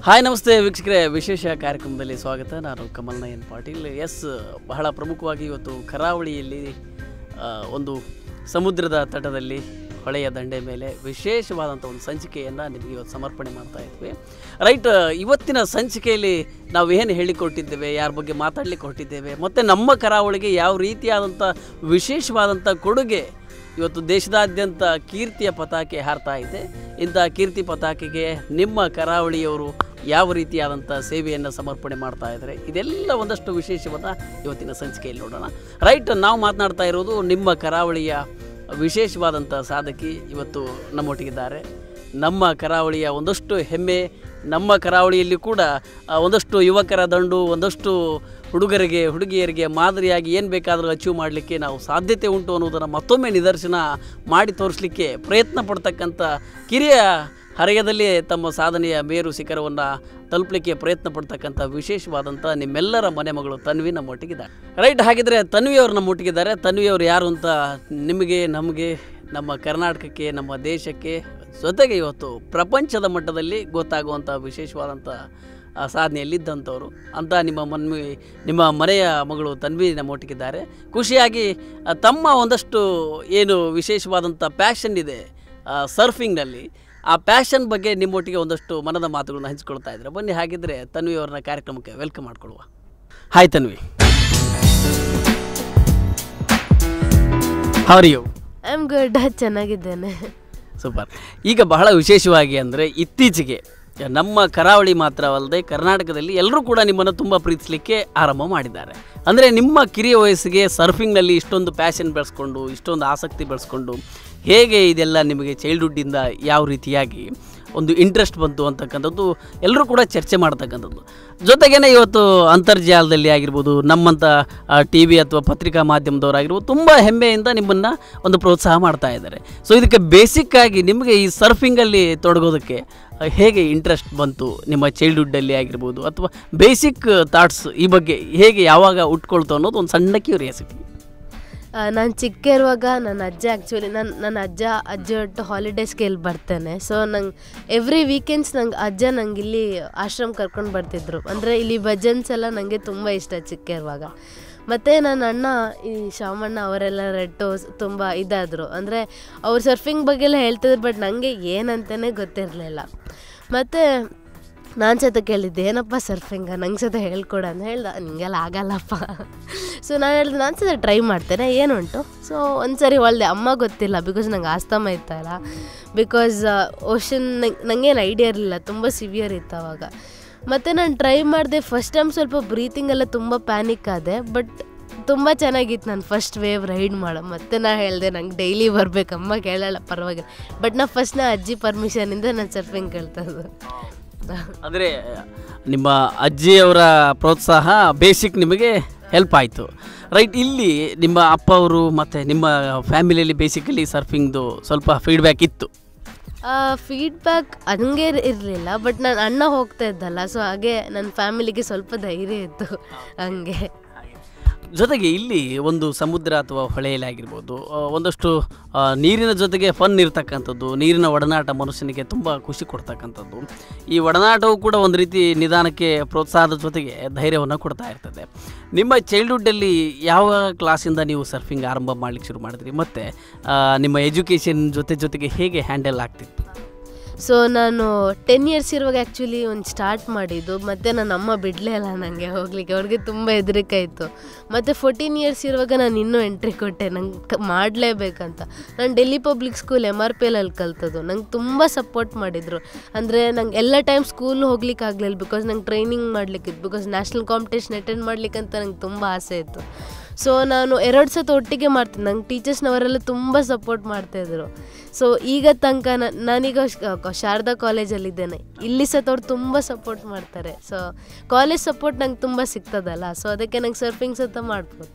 Hi ನಮಸ್ತೆ ವೀಕ್ಷಕರೇ ವಿಶೇಷ ಕಾರ್ಯಕ್ರಮದಲ್ಲಿ ಸ್ವಾಗತ ನಾನು ಕಮಲ್ ನಯನ್ ಪಾಟೀಲ್ ಎಸ್ ಬಹಳ ಪ್ರಮುಖವಾಗಿ ಇವತ್ತು ಕರಾವಳಿಯಲ್ಲಿ ಆ, ಒಂದು ಸಮುದ್ರದ ತಟದಲ್ಲಿ ಹೊಳೆಯ ದಂಡೆ ಮೇಲೆ ವಿಶೇಷವಾದಂಥ ಒಂದು ಸಂಚಿಕೆಯನ್ನು ನಿಮಗೆ ಇವತ್ತು ಸಮರ್ಪಣೆ ಮಾಡ್ತಾ ಇದ್ವಿ ರೈಟ್ ಇವತ್ತಿನ ಸಂಚಿಕೆಯಲ್ಲಿ ನಾವು ಏನು ಹೇಳಿಕೊಟ್ಟಿದ್ದೇವೆ ಯಾರ ಬಗ್ಗೆ ಮಾತಾಡಲಿಕ್ಕೆ ಹೊರಟಿದ್ದೇವೆ ಮತ್ತು ನಮ್ಮ ಕರಾವಳಿಗೆ ಯಾವ ರೀತಿಯಾದಂಥ ವಿಶೇಷವಾದಂಥ ಕೊಡುಗೆ ಇವತ್ತು ದೇಶದಾದ್ಯಂತ ಕೀರ್ತಿಯ ಪತಾಕೆ ಹಾರ್ತಾ ಇದೆ ಇಂಥ ಕೀರ್ತಿ ಪತಾಕೆಗೆ ನಿಮ್ಮ ಕರಾವಳಿಯವರು ಯಾವ ರೀತಿಯಾದಂಥ ಸೇವೆಯನ್ನು ಸಮರ್ಪಣೆ ಮಾಡ್ತಾ ಇದ್ದಾರೆ ಇದೆಲ್ಲ ಒಂದಷ್ಟು ವಿಶೇಷವನ್ನು ಇವತ್ತಿನ ಸಂಚಿಕೆಯಲ್ಲಿ ನೋಡೋಣ ರೈಟ್ ನಾವು ಮಾತನಾಡ್ತಾ ಇರೋದು ನಿಮ್ಮ ಕರಾವಳಿಯ ವಿಶೇಷವಾದಂಥ ಸಾಧಕಿ ಇವತ್ತು ನಮ್ಮೊಟ್ಟಿಗಿದ್ದಾರೆ ನಮ್ಮ ಕರಾವಳಿಯ ಒಂದಷ್ಟು ಹೆಮ್ಮೆ ನಮ್ಮ ಕರಾವಳಿಯಲ್ಲಿ ಕೂಡ ಆ, ಒಂದಷ್ಟು ಯುವಕರ ದಂಡು ಒಂದಷ್ಟು ಹುಡುಗರಿಗೆ ಹುಡುಗಿಯರಿಗೆ ಮಾದರಿಯಾಗಿ ಏನು ಬೇಕಾದರೂ ಅಚೀವ್ ಮಾಡಲಿಕ್ಕೆ ನಾವು ಸಾಧ್ಯತೆ ಉಂಟು ಅನ್ನೋದನ್ನು ಮತ್ತೊಮ್ಮೆ ನಿದರ್ಶನ ಮಾಡಿ ತೋರಿಸಲಿಕ್ಕೆ ಪ್ರಯತ್ನ ಪಡ್ತಕ್ಕಂಥ ಕಿರಿಯ ಹರೆಯದಲ್ಲಿ ತಮ್ಮ ಸಾಧನೆಯ ಮೇರು ಶಿಖರವನ್ನು ತಲುಪಲಿಕ್ಕೆ ಪ್ರಯತ್ನ ಪಡ್ತಕ್ಕಂಥ ವಿಶೇಷವಾದಂಥ ನಿಮ್ಮೆಲ್ಲರ ಮನೆ ಮಗಳು ತನ್ವಿ ನಮ್ಮೊಟ್ಟಿಗಿದ್ದಾರೆ ರೈಟ್ ಹಾಗಿದ್ರೆ ತನ್ವಿ ಅವರು ನಮ್ಮೊಟ್ಟಿಗಿದ್ದಾರೆ ತನ್ವಿ ಅವರು ಯಾರು ಅಂತ ನಿಮಗೆ ನಮಗೆ ನಮ್ಮ ಕರ್ನಾಟಕಕ್ಕೆ ನಮ್ಮ ದೇಶಕ್ಕೆ ಜೊತೆಗೆ ಇವತ್ತು ಪ್ರಪಂಚದ ಮಟ್ಟದಲ್ಲಿ ಗೊತ್ತಾಗುವಂಥ ವಿಶೇಷವಾದಂಥ ಆ ಸಾಧನೆಯಲ್ಲಿದ್ದಂಥವ್ರು ಅಂತ ನಿಮ್ಮ ಮನ್ವಿ ನಿಮ್ಮ ಮನೆಯ ಮಗಳು ತನ್ವಿ ನಮ್ಮೊಟ್ಟಿಗಿದ್ದಾರೆ ಖುಷಿಯಾಗಿ ಆ, ತಮ್ಮ ಒಂದಷ್ಟು ಏನು ವಿಶೇಷವಾದಂಥ ಪ್ಯಾಷನ್ ಇದೆ ಸರ್ಫಿಂಗ್ನಲ್ಲಿ ಆ ಪ್ಯಾಷನ್ ಬಗ್ಗೆ ನಿಮ್ಮೊಟ್ಟಿಗೆ ಒಂದಷ್ಟು ಮನದ ಮಾತುಗಳನ್ನ ಹಂಚಿಕೊಳ್ತಾ ಇದ್ದಾರೆ ಬನ್ನಿ ಹಾಗಿದ್ರೆ ತನ್ವಿ ಅವ್ರನ್ನ ಕಾರ್ಯಕ್ರಮಕ್ಕೆ ವೆಲ್ಕಮ್ ಮಾಡ್ಕೊಳ್ಳುವ hi Tanvi how are you I am good ಚೆನ್ನಾಗಿದ್ದೇನೆ ಸೂಪರ್ ಈಗ ಬಹಳ ವಿಶೇಷವಾಗಿ ಅಂದರೆ ಇತ್ತೀಚೆಗೆ ನಮ್ಮ ಕರಾವಳಿ ಮಾತ್ರವಲ್ಲದೆ ಕರ್ನಾಟಕದಲ್ಲಿ ಎಲ್ಲರೂ ಕೂಡ ನಿಮ್ಮನ್ನು ತುಂಬ ಪ್ರೀತಿಸಲಿಕ್ಕೆ ಆರಂಭ ಮಾಡಿದ್ದಾರೆ ಅಂದರೆ ನಿಮ್ಮ ಕಿರಿಯ ವಯಸ್ಸಿಗೆ ಸರ್ಫಿಂಗ್ನಲ್ಲಿ ಇಷ್ಟೊಂದು ಪ್ಯಾಷನ್ ಬೆಳೆಸ್ಕೊಂಡು ಇಷ್ಟೊಂದು ಆಸಕ್ತಿ ಬೆಳೆಸ್ಕೊಂಡು ಹೇಗೆ ಇದೆಲ್ಲ ನಿಮಗೆ ಚೈಲ್ಡ್ಹುಡ್ಡಿಂದ ಯಾವ ರೀತಿಯಾಗಿ ಒಂದು ಇಂಟ್ರೆಸ್ಟ್ ಬಂತು ಅಂತಕ್ಕಂಥದ್ದು ಎಲ್ಲರೂ ಕೂಡ ಚರ್ಚೆ ಮಾಡ್ತಕ್ಕಂಥದ್ದು ಜೊತೆಗೇನೆ ಇವತ್ತು ಅಂತರ್ಜಾಲದಲ್ಲಿ ಆಗಿರ್ಬೋದು ನಮ್ಮಂಥ ಟಿ ವಿ ಅಥವಾ ಪತ್ರಿಕಾ ಮಾಧ್ಯಮದವರಾಗಿರ್ಬೋದು ತುಂಬ ಹೆಮ್ಮೆಯಿಂದ ನಿಮ್ಮನ್ನು ಒಂದು ಪ್ರೋತ್ಸಾಹ ಮಾಡ್ತಾ ಇದ್ದಾರೆ ಸೊ ಇದಕ್ಕೆ ಬೇಸಿಕ್ಕಾಗಿ ನಿಮಗೆ ಈ ಸರ್ಫಿಂಗಲ್ಲಿ ತೊಡಗೋದಕ್ಕೆ ಆ, ಹೇಗೆ ಇಂಟ್ರೆಸ್ಟ್ ಬಂತು ನಿಮ್ಮ ಚೈಲ್ಡ್ಹುಡ್ಡಲ್ಲಿ ಆಗಿರ್ಬೋದು ಅಥವಾ ಬೇಸಿಕ್ ಥಾಟ್ಸ್ ಈ ಬಗ್ಗೆ ಹೇಗೆ ಯಾವಾಗ ಉಟ್ಕೊಳ್ತು ಅನ್ನೋದು ಒಂದು ಸಣ್ಣ ಕ್ಯೂರಿಯಾಸಿಟಿ ನಾನು ಚಿಕ್ಕ ಇರುವಾಗ ನನ್ನ ಅಜ್ಜ ಆ್ಯಕ್ಚುಲಿ ನನ್ನ ನನ್ನ ಅಜ್ಜ ಅಜ್ಜಿ ಒಟ್ಟು ಹಾಲಿಡೇಸ್ಗೆ ಇಲ್ಲಿ ಬರ್ತೇನೆ ಸೊ ನಂಗೆ ಎವ್ರಿ ವೀಕೆಂಡ್ಸ್ ನಂಗೆ ಅಜ್ಜ ನಂಗೆ ಇಲ್ಲಿ ಆಶ್ರಮ ಕರ್ಕೊಂಡು ಬರ್ತಿದ್ರು ಅಂದರೆ ಇಲ್ಲಿ ಭಜನ್ಸ್ ಎಲ್ಲ ನನಗೆ ತುಂಬ ಇಷ್ಟ ಚಿಕ್ಕ ಇರುವಾಗ ಮತ್ತು ನನ್ನ ಅಣ್ಣ ಈ ಶಾಮಣ್ಣ ಅವರೆಲ್ಲ ರೆಟ್ಟು ತುಂಬ ಇದಾದರು ಅಂದರೆ ಅವ್ರು ಸರ್ಫಿಂಗ್ ಬಗ್ಗೆ ಎಲ್ಲ ಹೇಳ್ತಿದ್ರು ಬಟ್ ನನಗೆ ಏನಂತಲೇ ಗೊತ್ತಿರಲಿಲ್ಲ ಮತ್ತು ನಾನು ಸತ ಕೇಳಿದ್ದೆ ಏನಪ್ಪ ಸರ್ಫಿಂಗ ನಂಗೆ ಸತ ಹೇಳ್ಕೊಡ ಅಂತ ಹೇಳ್ದ ನಿಂಗೆಲ್ಲ ಆಗಲ್ಲಪ್ಪ ಸೊ ನಾನು ಹೇಳಿದೆ ನಾನು ಸತ ಟ್ರೈ ಮಾಡ್ತೇನೆ ಏನುಂಟು ಸೊ ಒಂದು ಸರಿ ಹೊಳ್ದೆ ಅಮ್ಮ ಗೊತ್ತಿಲ್ಲ ಬಿಕಾಸ್ ನಂಗೆ ಆಸ್ತಮ ಇತ್ತಲ್ಲ ಬಿಕಾಸ್ ಓಷನ್ ನಂಗೇನು ಐಡಿಯಾ ಇರಲಿಲ್ಲ ತುಂಬ ಸಿವಿಯರ್ ಇತ್ತು ಅವಾಗ ಮತ್ತು ನಾನು ಟ್ರೈ ಮಾಡಿದೆ ಫಸ್ಟ್ ಟೈಮ್ ಸ್ವಲ್ಪ ಬ್ರೀತಿಂಗ್ ಎಲ್ಲ ತುಂಬ ಪ್ಯಾನಿಕ್ ಆದೆ ಬಟ್ ತುಂಬ ಚೆನ್ನಾಗಿತ್ತು ನಾನು ಫಸ್ಟ್ ವೇವ್ ರೈಡ್ ಮಾಡೋ ಮತ್ತೆ ನಾ ಹೇಳಿದೆ ನಂಗೆ ಡೈಲಿ ಬರ್ಬೇಕು ಅಮ್ಮ ಕೇಳಲ್ಲ ಪರವಾಗಿಲ್ಲ ಬಟ್ ನಾ ಫಸ್ಟ್ ನಾ ಅಜ್ಜಿ ಪರ್ಮಿಷನಿಂದ ನಾನು ಸರ್ಫಿಂಗ್ ಕೇಳ್ತದ್ದು ಅಂದರೆ ನಿಮ್ಮ ಅಜ್ಜಿಯವರ ಪ್ರೋತ್ಸಾಹ ಬೇಸಿಕ್ ನಿಮಗೆ ಹೆಲ್ಪ್ ಆಯಿತು ರೈಟ್ ಇಲ್ಲಿ ನಿಮ್ಮ ಅಪ್ಪ ಅವರು ಮತ್ತು ನಿಮ್ಮ ಫ್ಯಾಮಿಲಿಯಲ್ಲಿ ಬೇಸಿಕಲಿ ಸರ್ಫಿಂಗ್ದು ಸ್ವಲ್ಪ ಫೀಡ್ಬ್ಯಾಕ್ ಇತ್ತು ಫೀಡ್ಬ್ಯಾಕ್ ಹಂಗೆ ಇರಲಿಲ್ಲ ಬಟ್ ನಾನು ಅಣ್ಣ ಹೋಗ್ತಾ ಇದ್ದಲ್ಲ ಸೊ ಹಾಗೆ ನನ್ನ ಫ್ಯಾಮಿಲಿಗೆ ಸ್ವಲ್ಪ ಧೈರ್ಯ ಇತ್ತು ಹಂಗೆ ಜೊತೆಗೆ ಇಲ್ಲಿ ಒಂದು ಸಮುದ್ರ ಅಥವಾ ಹೊಳೆಯಲ್ಲಿ ಆಗಿರ್ಬೋದು ಆ, ಒಂದಷ್ಟು ಆ, ನೀರಿನ ಜೊತೆಗೆ ಫನ್ ಇರ್ತಕ್ಕಂಥದ್ದು ನೀರಿನ ಒಡನಾಟ ಮನುಷ್ಯನಿಗೆ ತುಂಬ ಖುಷಿ ಕೊಡ್ತಕ್ಕಂಥದ್ದು ಈ ಒಡನಾಟವು ಕೂಡ ಒಂದು ರೀತಿ ನಿಧಾನಕ್ಕೆ ಪ್ರೋತ್ಸಾಹದ ಜೊತೆಗೆ ಧೈರ್ಯವನ್ನು ಕೊಡ್ತಾ ಇರ್ತದೆ ನಿಮ್ಮ ಚೈಲ್ಡ್ಹುಡ್ಡಲ್ಲಿ ಯಾವ ಕ್ಲಾಸಿಂದ ನೀವು ಸರ್ಫಿಂಗ್ ಆರಂಭ ಮಾಡಲಿಕ್ಕೆ ಶುರು ಮಾಡಿದ್ರಿ ಮತ್ತು ನಿಮ್ಮ ಎಜುಕೇಷನ್ ಜೊತೆ ಜೊತೆಗೆ ಹೇಗೆ ಹ್ಯಾಂಡಲ್ ಆಗ್ತಿತ್ತು ಸೊ ನಾನು ಟೆನ್ ಇಯರ್ಸ್ ಇರುವಾಗ ಆ್ಯಕ್ಚುಲಿ ಒಂದು ಸ್ಟಾರ್ಟ್ ಮಾಡಿದ್ದು ಮತ್ತು ನನ್ನ ಅಮ್ಮ ಬಿಡಲೇ ಇಲ್ಲ ನನಗೆ ಹೋಗಲಿಕ್ಕೆ ಅವ್ರಿಗೆ ತುಂಬ ಹೆದರಿಕೆ ಇತ್ತು ಮತ್ತು ಫೋರ್ಟೀನ್ ಇಯರ್ಸ್ ಇರುವಾಗ ನಾನು ಇನ್ನೂ ಎಂಟ್ರಿ ಕೊಟ್ಟೆ ನಂಗೆ ಕ ಮಾಡಲೇಬೇಕಂತ ನಾನು Delhi public school M R P L ಕಲ್ತದ್ದು ನಂಗೆ ತುಂಬ ಸಪೋರ್ಟ್ ಮಾಡಿದರು ಅಂದರೆ ನಂಗೆ ಎಲ್ಲ ಟೈಮ್ ಸ್ಕೂಲ್ ಹೋಗ್ಲಿಕ್ಕೆ ಆಗಲಿಲ್ಲ ಬಿಕಾಸ್ ನಂಗೆ ಟ್ರೈನಿಂಗ್ ಮಾಡ್ಲಿಕ್ಕಿತ್ತು ಬಿಕಾಸ್ ನ್ಯಾಷನಲ್ ಕಾಂಪಿಟೇಷನ್ ಅಟೆಂಡ್ ಮಾಡ್ಲಿಕ್ಕಂತ ನಂಗೆ ತುಂಬ ಆಸೆ ಇತ್ತು ಸೊ ನಾನು ಎರಡು ಸತ ಒಟ್ಟಿಗೆ ಮಾಡ್ತೀನಿ ನಂಗೆ ಟೀಚರ್ಸ್ನವರೆಲ್ಲ ತುಂಬ ಸಪೋರ್ಟ್ ಮಾಡ್ತಾಯಿದ್ರು ಸೊ ಈಗ ತನಕ ನ- ನಾನೀಗ ಶ- ಕ- ಶಾರದಾ ಕಾಲೇಜಲ್ಲಿದ್ದೇನೆ ಇಲ್ಲಿ ಸತ ಅವ್ರು ತುಂಬ ಸಪೋರ್ಟ್ ಮಾಡ್ತಾರೆ ಸೊ ಕಾಲೇಜ್ ಸಪೋರ್ಟ್ ನಂಗೆ ತುಂಬ ಸಿಗ್ತದಲ್ಲ ಸೊ ಅದಕ್ಕೆ ನಂಗೆ ಸರ್ಫಿಂಗ್ ಸತ ಮಾಡ್ಬೋದು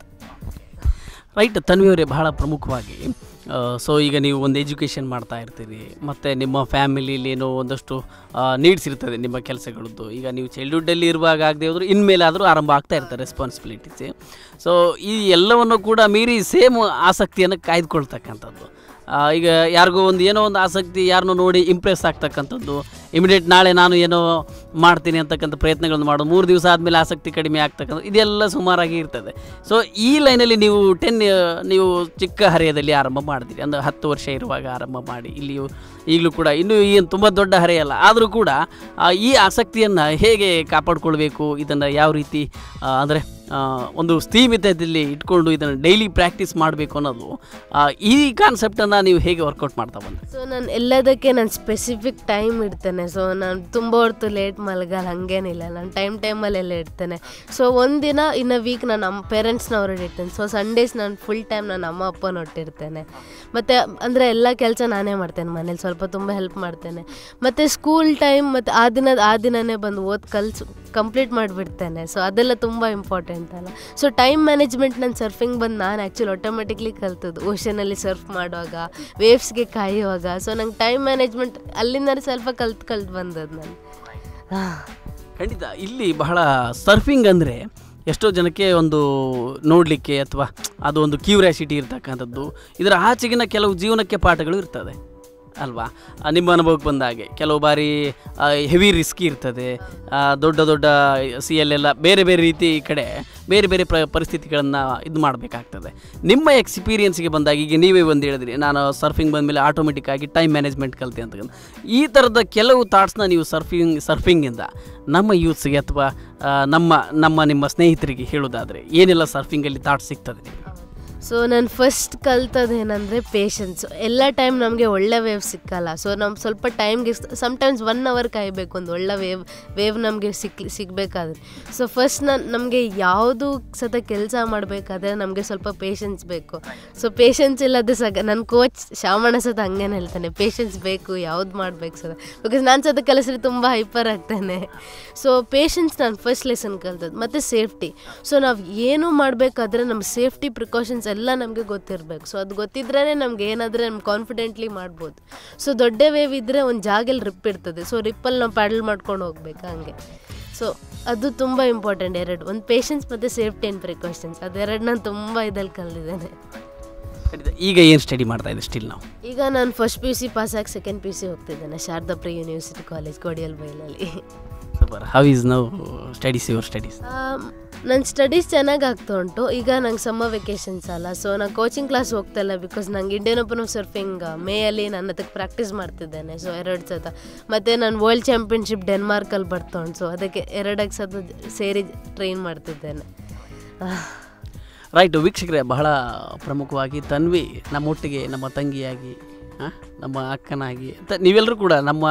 ರೈಟ್ ತನ್ವಿಯವರೇ ಬಹಳ ಪ್ರಮುಖವಾಗಿ ಸೊ ಈಗ ನೀವು ಒಂದು ಎಜುಕೇಷನ್ ಮಾಡ್ತಾ ಇರ್ತೀರಿ ಮತ್ತು ನಿಮ್ಮ ಫ್ಯಾಮಿಲಿಲಿ ಏನೋ ಒಂದಷ್ಟು ನೀಡ್ಸ್ ಇರ್ತದೆ ನಿಮ್ಮ ಕೆಲಸಗಳದ್ದು ಈಗ ನೀವು ಚೈಲ್ಡ್ಹುಡ್ಡಲ್ಲಿ ಇರುವಾಗ ಆಗದೆ ಹೋದರೂ ಇನ್ಮೇಲಾದರೂ ಆರಂಭ ಆಗ್ತಾ ಇರ್ತಾರೆ ರೆಸ್ಪಾನ್ಸಿಬಿಲಿಟೀಸ್ ಸೊ ಈ ಎಲ್ಲವನ್ನು ಕೂಡ ಮೀರಿ ಸೇಮ್ ಆಸಕ್ತಿಯನ್ನು ಕಾಯ್ದುಕೊಳ್ತಕ್ಕಂಥದ್ದು ಆ, ಈಗ ಯಾರಿಗೋ ಒಂದು ಏನೋ ಒಂದು ಆಸಕ್ತಿ ಯಾರನ್ನೋ ನೋಡಿ ಇಂಪ್ರೆಸ್ ಆಗ್ತಕ್ಕಂಥದ್ದು ಇಮಿಡಿಯೇಟ್ ನಾಳೆ ನಾನು ಏನೋ ಮಾಡ್ತೀನಿ ಅಂತಕ್ಕಂಥ ಪ್ರಯತ್ನಗಳನ್ನು ಮಾಡೋದು ಮೂರು ದಿವಸ ಆದಮೇಲೆ ಆಸಕ್ತಿ ಕಡಿಮೆ ಆಗ್ತಕ್ಕಂಥ ಇದೆಲ್ಲ ಸುಮಾರಾಗಿ ಇರ್ತದೆ ಸೊ ಈ ಲೈನಲ್ಲಿ ನೀವು ಟೆನ್ ನೀವು ಚಿಕ್ಕ ಹರೆಯದಲ್ಲಿ ಆರಂಭ ಮಾಡಿದಿರಿ ಅಂದರೆ ಹತ್ತು ವರ್ಷ ಇರುವಾಗ ಆರಂಭ ಮಾಡಿ ಇಲ್ಲಿಯೂ ಈಗಲೂ ಕೂಡ ಇನ್ನೂ ಏನು ತುಂಬ ದೊಡ್ಡ ಹರೆಯಲ್ಲ ಆದರೂ ಕೂಡ ಆ, ಈ ಆಸಕ್ತಿಯನ್ನು ಹೇಗೆ ಕಾಪಾಡಿಕೊಳ್ಬೇಕು ಇದನ್ನು ಯಾವ ರೀತಿ ಅಂದರೆ ಒಂದು ಸ್ಥೀಮಿತದಲ್ಲಿ ಇಟ್ಕೊಂಡು ಇದನ್ನು ಡೈಲಿ ಪ್ರಾಕ್ಟೀಸ್ ಮಾಡಬೇಕು ಅನ್ನೋದು ಆ, ಈ ಕಾನ್ಸೆಪ್ಟನ್ನು ನೀವು ಹೇಗೆ ವರ್ಕೌಟ್ ಮಾಡ್ತಾ ಬಂದ್ರಿ ಸೊ ನಾನು ಎಲ್ಲದಕ್ಕೆ ನಾನು ಸ್ಪೆಸಿಫಿಕ್ ಟೈಮ್ ಇಡ್ತೇನೆ ಸೊ ನಾನು ತುಂಬ ಹೊತ್ತು ಲೇಟ್ ಮಲಗಲ್ಲ ಹಾಗೇನಿಲ್ಲ ನಾನು ಟೈಮ್ ಟೈಮಲ್ಲೆಲ್ಲ ಇಡ್ತೇನೆ ಸೊ ಒಂದಿನ ಇನ್ನು ವೀಕ್ ನಾನು ನಮ್ಮ ಪೇರೆಂಟ್ಸ್ನ ಹೊರಗೆ ಇಡ್ತೇನೆ ಸೊ ಸಂಡೇಸ್ ನಾನು ಫುಲ್ ಟೈಮ್ ನಾನು ಅಮ್ಮ ಅಪ್ಪನ ಒಟ್ಟಿರ್ತೇನೆ ಮತ್ತು ಅಂದರೆ ಎಲ್ಲ ಕೆಲಸ ನಾನೇ ಮಾಡ್ತೇನೆ ಮನೇಲಿ ಸ್ವಲ್ಪ ತುಂಬ ಹೆಲ್ಪ್ ಮಾಡ್ತೇನೆ ಮತ್ತು ಸ್ಕೂಲ್ ಟೈಮ್ ಮತ್ತು ಆ ದಿನದ ಆ ದಿನನೇ ಬಂದು ಓದ್ ಕಲ್ಸು ಕಂಪ್ಲೀಟ್ ಮಾಡಿಬಿಡ್ತೇನೆ ಸೊ ಅದೆಲ್ಲ ತುಂಬ ಇಂಪಾರ್ಟೆಂಟ್ ಅಲ್ಲ ಸೊ ಟೈಮ್ ಮ್ಯಾನೇಜ್ಮೆಂಟ್ ನಾನು ಸರ್ಫಿಂಗ್ ಬಂದು ನಾನು ಆ್ಯಕ್ಚುಲಿ ಆಟೋಮೆಟಿಕ್ಲಿ ಕಲ್ತದ್ದು ಓಷನಲ್ಲಿ ಸರ್ಫ್ ಮಾಡುವಾಗ ವೇವ್ಸ್ಗೆ ಕಾಯುವಾಗ ಸೊ ನಂಗೆ ಟೈಮ್ ಮ್ಯಾನೇಜ್ಮೆಂಟ್ ಅಲ್ಲಿಂದ ಸ್ವಲ್ಪ ಕಲ್ತು ಕಲ್ತು ಬಂದದ್ದು ನಾನು ಹಾಂ ಖಂಡಿತ ಇಲ್ಲಿ ಬಹಳ ಸರ್ಫಿಂಗ್ ಅಂದರೆ ಎಷ್ಟೋ ಜನಕ್ಕೆ ಒಂದು ನೋಡಲಿಕ್ಕೆ ಅಥವಾ ಅದು ಒಂದು ಕ್ಯೂರಿಯಾಸಿಟಿ ಇರ್ತಕ್ಕಂಥದ್ದು ಇದರ ಆಚೆಗಿನ ಕೆಲವು ಜೀವನಕ್ಕೆ ಪಾಠಗಳು ಇರ್ತದೆ ಅಲ್ವಾ ಆ, ನಿಮ್ಮ ಅನುಭವಕ್ಕೆ ಬಂದ ಹಾಗೆ ಕೆಲವು ಬಾರಿ ಹೆವಿ ರಿಸ್ಕಿ ಇರ್ತದೆ ಆ, ದೊಡ್ಡ ದೊಡ್ಡ ಸಿ ಎಲ್ಲ ಬೇರೆ ಬೇರೆ ರೀತಿ ಈ ಕಡೆ ಬೇರೆ ಬೇರೆ ಪ್ರ ಪರಿಸ್ಥಿತಿಗಳನ್ನು ಇದು ಮಾಡಬೇಕಾಗ್ತದೆ ನಿಮ್ಮ ಎಕ್ಸ್ಪೀರಿಯನ್ಸ್ಗೆ ಬಂದಾಗ ಈಗ ನೀವೇ ಬಂದು ಹೇಳಿದ್ರಿ ನಾನು ಸರ್ಫಿಂಗ್ ಬಂದಮೇಲೆ ಆಟೋಮೆಟಿಕ್ ಆಗಿ ಟೈಮ್ ಮ್ಯಾನೇಜ್ಮೆಂಟ್ ಕಲಿತೆ ಅಂತ ಈ ಥರದ ಕೆಲವು ಥಾಟ್ಸ್ನ ನೀವು ಸರ್ಫಿಂಗ್ ಸರ್ಫಿಂಗಿಂದ ನಮ್ಮ ಯೂತ್ಸ್ಗೆ ಅಥವಾ ಆ, ನಮ್ಮ ನಮ್ಮ ನಿಮ್ಮ ಸ್ನೇಹಿತರಿಗೆ ಹೇಳೋದಾದರೆ ಏನೆಲ್ಲ ಸರ್ಫಿಂಗಲ್ಲಿ ಥಾಟ್ಸ್ ಸಿಗ್ತದೆ ನಿಮಗೆ ಸೊ ನಾನು ಫಸ್ಟ್ ಕಲ್ತದ್ದು ಏನಂದರೆ ಪೇಷನ್ಸು ಎಲ್ಲ ಟೈಮ್ ನಮಗೆ ಒಳ್ಳೆ ವೇವ್ ಸಿಕ್ಕಲ್ಲ ಸೊ ನಮ್ಮ ಸ್ವಲ್ಪ ಟೈಮ್ಗೆ ಸಮ್ಟೈಮ್ಸ್ ಒನ್ ಅವರ್ ಕಾಯಬೇಕು ಒಂದು ಒಳ್ಳೆ ವೇವ್ ವೇವ್ ನಮಗೆ ಸಿಕ್ ಸಿಗಬೇಕಾದ್ರೆ ಸೊ ಫಸ್ಟ್ ನಾನು ನಮಗೆ ಯಾವುದು ಸತ ಕೆಲಸ ಮಾಡಬೇಕಾದ್ರೆ ನಮಗೆ ಸ್ವಲ್ಪ ಪೇಷನ್ಸ್ ಬೇಕು ಸೊ ಪೇಷನ್ಸ್ ಇಲ್ಲದೆ ಸಗ ನನ್ನ ಕೋಚ್ ಶಾಮಣ್ಣ ಸತ ಹಂಗೇನೆ ಹೇಳ್ತಾನೆ ಪೇಷನ್ಸ್ ಬೇಕು ಯಾವ್ದು ಮಾಡ್ಬೇಕು ಸದ ಬಿಕಾಸ್ ನಾನು ಸತ ಕಲಿಸ್ರೆ ತುಂಬ ಹೈಪರ್ ಆಗ್ತಾನೆ ಸೊ ಪೇಷನ್ಸ್ ನಾನು ಫಸ್ಟ್ ಲೆಸನ್ ಕಲ್ತದ್ದು ಮತ್ತು ಸೇಫ್ಟಿ ಸೊ ನಾವು ಏನು ಮಾಡಬೇಕಾದ್ರೆ ನಮ್ಮ ಸೇಫ್ಟಿ ಪ್ರಿಕಾಷನ್ಸ್ ಎಲ್ಲ ನಮಗೆ ಗೊತ್ತಿರಬೇಕು ಸೊ ಅದು ಗೊತ್ತಿದ್ರೇ ನಮ್ಗೆ ಏನಾದರೆ ನಮ್ಗೆ ಕಾನ್ಫಿಡೆಂಟ್ಲಿ ಮಾಡ್ಬೋದು ಸೊ ದೊಡ್ಡ ವೇವ್ ಇದ್ದರೆ ಒಂದು ಜಾಗಲ್ಲಿ ರಿಪ್ ಇರ್ತದೆ ಸೊ ರಿಪ್ಪಲ್ಲಿ ನಾವು ಪ್ಯಾಡಲ್ ಮಾಡ್ಕೊಂಡು ಹೋಗ್ಬೇಕು ಹಂಗೆ ಸೊ ಅದು ತುಂಬ ಇಂಪಾರ್ಟೆಂಟ್ ಎರಡು ಒಂದು ಪೇಷನ್ಸ್ ಮತ್ತು ಸೇಫ್ಟಿ ಆ್ಯಂಡ್ ಪ್ರಿಕಾಷನ್ಸ್ ಅದೆರಡು ನಾನು ತುಂಬ ಇದಲ್ಲಿ ಕಲ್ತಿದ್ದೇನೆ ಖಂಡಿತ ಈಗ ಏನು ಸ್ಟಡಿ ಮಾಡ್ತಾ ಇದೆ ಸ್ಟಿಲ್ ನಾವು ಈಗ ನಾನು first P U C pass ಆಗಿ ಸೆಕೆಂಡ್ ಪಿ ಯು ಸಿ ಹೋಗ್ತಿದ್ದೇನೆ ಶಾರದಾ ಪ್ರಿ ಯೂನಿವರ್ಸಿಟಿ ಕಾಲೇಜ್ ಕೋಡಿಯಲ್ ಬೈಲಲ್ಲಿ super how is now studies your studies ನನ್ನ ಸ್ಟಡೀಸ್ ಚೆನ್ನಾಗಿ ಆಗ್ತಾ ಉಂಟು ಈಗ ನಂಗೆ ಸಮ್ಮರ್ ವೆಕೇಶನ್ಸ್ ಅಲ್ಲ ಸೊ ನಾನು ಕೋಚಿಂಗ್ ಕ್ಲಾಸ್ ಹೋಗ್ತಾ ಇಲ್ಲ ಬಿಕಾಸ್ ನಂಗೆ ಇಂಡಿಯನ್ ಓಪನ್ ಆಫ್ ಸರ್ಫಿಂಗ್ ಮೇಯಲ್ಲಿ ನಾನು ಅದಕ್ಕೆ ಪ್ರಾಕ್ಟೀಸ್ ಮಾಡ್ತಿದ್ದೇನೆ ಸೊ ಎರಡು ಸತ ಮತ್ತು ನಾನು ವರ್ಲ್ಡ್ ಚಾಂಪಿಯನ್ಶಿಪ್ ಡೆನ್ಮಾರ್ಕಲ್ಲಿ ಬರ್ತಾ ಉಂಟು ಸೊ ಅದಕ್ಕೆ ಎರಡಕ್ಕೆ ಸತ ಸೇರಿ ಟ್ರೈನ್ ಮಾಡ್ತಿದ್ದೇನೆ ಆಹ್. ರೈಟ್ ವೀಕ್ಷಕರೇ ಬಹಳ ಪ್ರಮುಖವಾಗಿ ತನ್ವಿ ನಮ್ಮೊಟ್ಟಿಗೆ ನಮ್ಮ ತಂಗಿಯಾಗಿ ಆ, ನಮ್ಮ ಅಕ್ಕನಾಗಿ ಅಂತ ನೀವೆಲ್ಲರೂ ಕೂಡ ನಮ್ಮ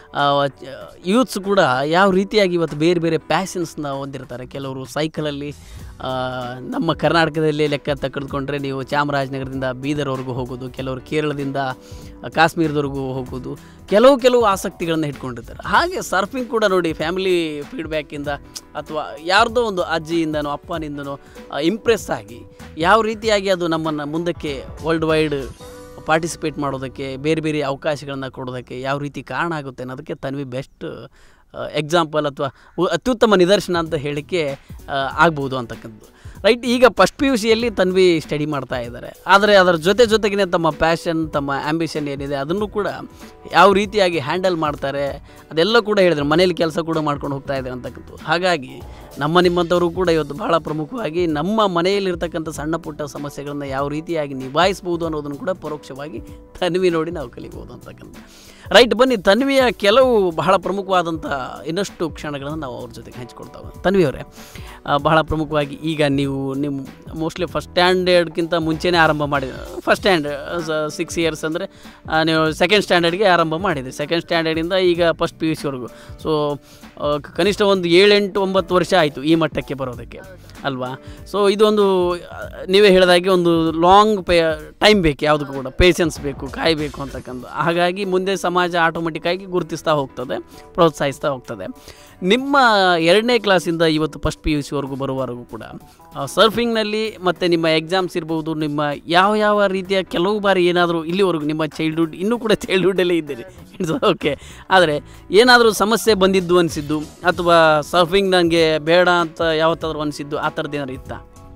ಯೂತ್ಸ್ ಕೂಡ ಯಾವ ರೀತಿಯಾಗಿ ಇವತ್ತು ಬೇರೆ ಬೇರೆ ಪ್ಯಾಷನ್ಸ್ನ ಹೊಂದಿರ್ತಾರೆ ಕೆಲವರು ಸೈಕಲಲ್ಲಿ ಆ, ನಮ್ಮ ಕರ್ನಾಟಕದಲ್ಲಿ ಲೆಕ್ಕ ತೆಗೆದುಕೊಂಡ್ರೆ ನೀವು ಚಾಮರಾಜನಗರದಿಂದ ಬೀದರ್ವರೆಗೂ ಹೋಗೋದು ಕೆಲವರು ಕೇರಳದಿಂದ ಕಾಶ್ಮೀರದವರೆಗೂ ಹೋಗೋದು ಕೆಲವು ಕೆಲವು ಆಸಕ್ತಿಗಳನ್ನು ಇಟ್ಕೊಂಡಿರ್ತಾರೆ ಹಾಗೆ ಸರ್ಫಿಂಗ್ ಕೂಡ ನೋಡಿ ಫ್ಯಾಮಿಲಿ ಫೀಡ್ಬ್ಯಾಕಿಂದ ಅಥವಾ ಯಾರ್ದೋ ಒಂದು ಅಜ್ಜಿಯಿಂದನೋ ಅಪ್ಪನಿಂದನೋ ಇಂಪ್ರೆಸ್ ಆಗಿ ಯಾವ ರೀತಿಯಾಗಿ ಅದು ನಮ್ಮನ್ನು ಮುಂದಕ್ಕೆ ವರ್ಲ್ಡ್ ವೈಡ್ ಪಾರ್ಟಿಸಿಪೇಟ್ ಮಾಡೋದಕ್ಕೆ ಬೇರೆ ಬೇರೆ ಅವಕಾಶಗಳನ್ನು ಕೊಡೋದಕ್ಕೆ ಯಾವ ರೀತಿ ಕಾರಣ ಆಗುತ್ತೆ ಅನ್ನೋದಕ್ಕೆ ತನ್ವಿ ಬೆಸ್ಟ್ ಎಕ್ಸಾಂಪಲ್ ಅಥವಾ ಉ- ಅತ್ಯುತ್ತಮ ನಿದರ್ಶನ ಅಂತ ಹೇಳಿಕ್ಕೆ ಆ, ಆಗ್ಬೋದು ಅಂತಕ್ಕಂಥದ್ದು ರೈಟ್ ಈಗ ಫಸ್ಟ್ ಪಿ ಯು ಸಿಯಲ್ಲಿ ತನ್ವಿ ಸ್ಟಡಿ ಮಾಡ್ತಾ ಇದ್ದಾರೆ ಆದರೆ ಅದರ ಜೊತೆ ಜೊತೆಗಿನ ತಮ್ಮ ಪ್ಯಾಷನ್ ತಮ್ಮ ಆ್ಯಂಬಿಷನ್ ಏನಿದೆ ಅದನ್ನು ಕೂಡ ಯಾವ ರೀತಿಯಾಗಿ ಹ್ಯಾಂಡಲ್ ಮಾಡ್ತಾರೆ ಅದೆಲ್ಲ ಕೂಡ ಹೇಳಿದ್ರು ಮನೇಲಿ ಕೆಲಸ ಕೂಡ ಮಾಡ್ಕೊಂಡು ಹೋಗ್ತಾ ಇದ್ದಾರೆ ಅಂತಕ್ಕಂಥದ್ದು ಹಾಗಾಗಿ ನಮ್ಮ ನಿಮ್ಮಂಥವರು ಕೂಡ ಇವತ್ತು ಬಹಳ ಪ್ರಮುಖವಾಗಿ ನಮ್ಮ ಮನೆಯಲ್ಲಿರ್ತಕ್ಕಂಥ ಸಣ್ಣ ಪುಟ್ಟ ಸಮಸ್ಯೆಗಳನ್ನು ಯಾವ ರೀತಿಯಾಗಿ ನಿಭಾಯಿಸ್ಬೋದು ಅನ್ನೋದನ್ನು ಕೂಡ ಪರೋಕ್ಷವಾಗಿ ತನ್ವಿ ನೋಡಿ ನಾವು ಕಲಿಬೋದು ಅಂತಕ್ಕಂಥ ರೈಟ್ ಬನ್ನಿ ತನ್ವಿಯ ಕೆಲವು ಬಹಳ ಪ್ರಮುಖವಾದಂಥ ಇನ್ನಷ್ಟು ಕ್ಷಣಗಳನ್ನು ನಾವು ಅವ್ರ ಜೊತೆಗೆ ಹಂಚ್ಕೊಳ್ತಾವೆ ತನ್ವಿ ಅವರೇ ಆ, ಬಹಳ ಪ್ರಮುಖವಾಗಿ ಈಗ ನೀವು ನಿಮ್ಮ ಮೋಸ್ಟ್ಲಿ ಫಸ್ಟ್ ಸ್ಟ್ಯಾಂಡರ್ಡ್ಗಿಂತ ಮುಂಚೆನೇ ಆರಂಭ ಮಾಡಿ ಫಸ್ಟ್ ಸ್ಟ್ಯಾಂಡ್ ಸಿಕ್ಸ್ ಇಯರ್ಸ್ ಅಂದರೆ ನೀವು ಸೆಕೆಂಡ್ ಸ್ಟ್ಯಾಂಡರ್ಡ್ಗೆ ಆರಂಭ ಮಾಡಿದ್ರಿ ಸೆಕೆಂಡ್ ಸ್ಟ್ಯಾಂಡರ್ಡಿಂದ ಈಗ ಫಸ್ಟ್ ಪಿ ಯು ಸಿವರೆಗೂ ಸೊ ಕನಿಷ್ಠ ಒಂದು ಏಳೆಂಟು ಒಂಬತ್ತು ವರ್ಷ ಆಯಿತು ಈ ಮಟ್ಟಕ್ಕೆ ಬರೋದಕ್ಕೆ ಅಲ್ವಾ ಸೊ ಇದೊಂದು ಆ, ನೀವೇ ಹೇಳಿದಾಗೆ ಒಂದು ಲಾಂಗ್ ಪೇ ಟೈಮ್ ಬೇಕು ಯಾವುದಕ್ಕೂ ಕೂಡ ಪೇಷನ್ಸ್ ಬೇಕು ಕಾಯಬೇಕು ಅಂತಕ್ಕಂಥ ಹಾಗಾಗಿ ಮುಂದೆ ಸಮಾಜ ಆಟೋಮೆಟಿಕ್ಕಾಗಿ ಗುರುತಿಸ್ತಾ ಹೋಗ್ತದೆ ಪ್ರೋತ್ಸಾಹಿಸ್ತಾ ಹೋಗ್ತದೆ ನಿಮ್ಮ ಎರಡನೇ ಕ್ಲಾಸಿಂದ ಇವತ್ತು ಫಸ್ಟ್ ಪಿ ಯು ಸಿವರೆಗೂ ಬರುವವರೆಗೂ ಕೂಡ ಸರ್ಫಿಂಗ್ನಲ್ಲಿ ಮತ್ತು ನಿಮ್ಮ ಎಕ್ಸಾಮ್ಸ್ ಇರ್ಬೋದು ನಿಮ್ಮ ಯಾವ ಯಾವ ರೀತಿಯ ಕೆಲವು ಬಾರಿ ಏನಾದರೂ ಇಲ್ಲಿವರೆಗೂ ನಿಮ್ಮ ಚೈಲ್ಡ್ಹುಡ್ ಇನ್ನೂ ಕೂಡ ಚೈಲ್ಡ್ಹುಡ್ಡಲ್ಲೇ ಇದ್ದೀರಿ ಇಟ್ಸ್ ಓಕೆ ಆದರೆ ಏನಾದರೂ ಸಮಸ್ಯೆ ಬಂದಿದ್ದು ಅನಿಸಿದ್ದು ಅಥವಾ ಸರ್ಫಿಂಗ್ ನನಗೆ ಬೇಡ ಅಂತ ಯಾವತ್ತಾದ್ರೂ ಅನಿಸಿದ್ದು ಆ ಥರದ್ದು ಏನಾದ್ರು ಇತ್ತಾ ಆ,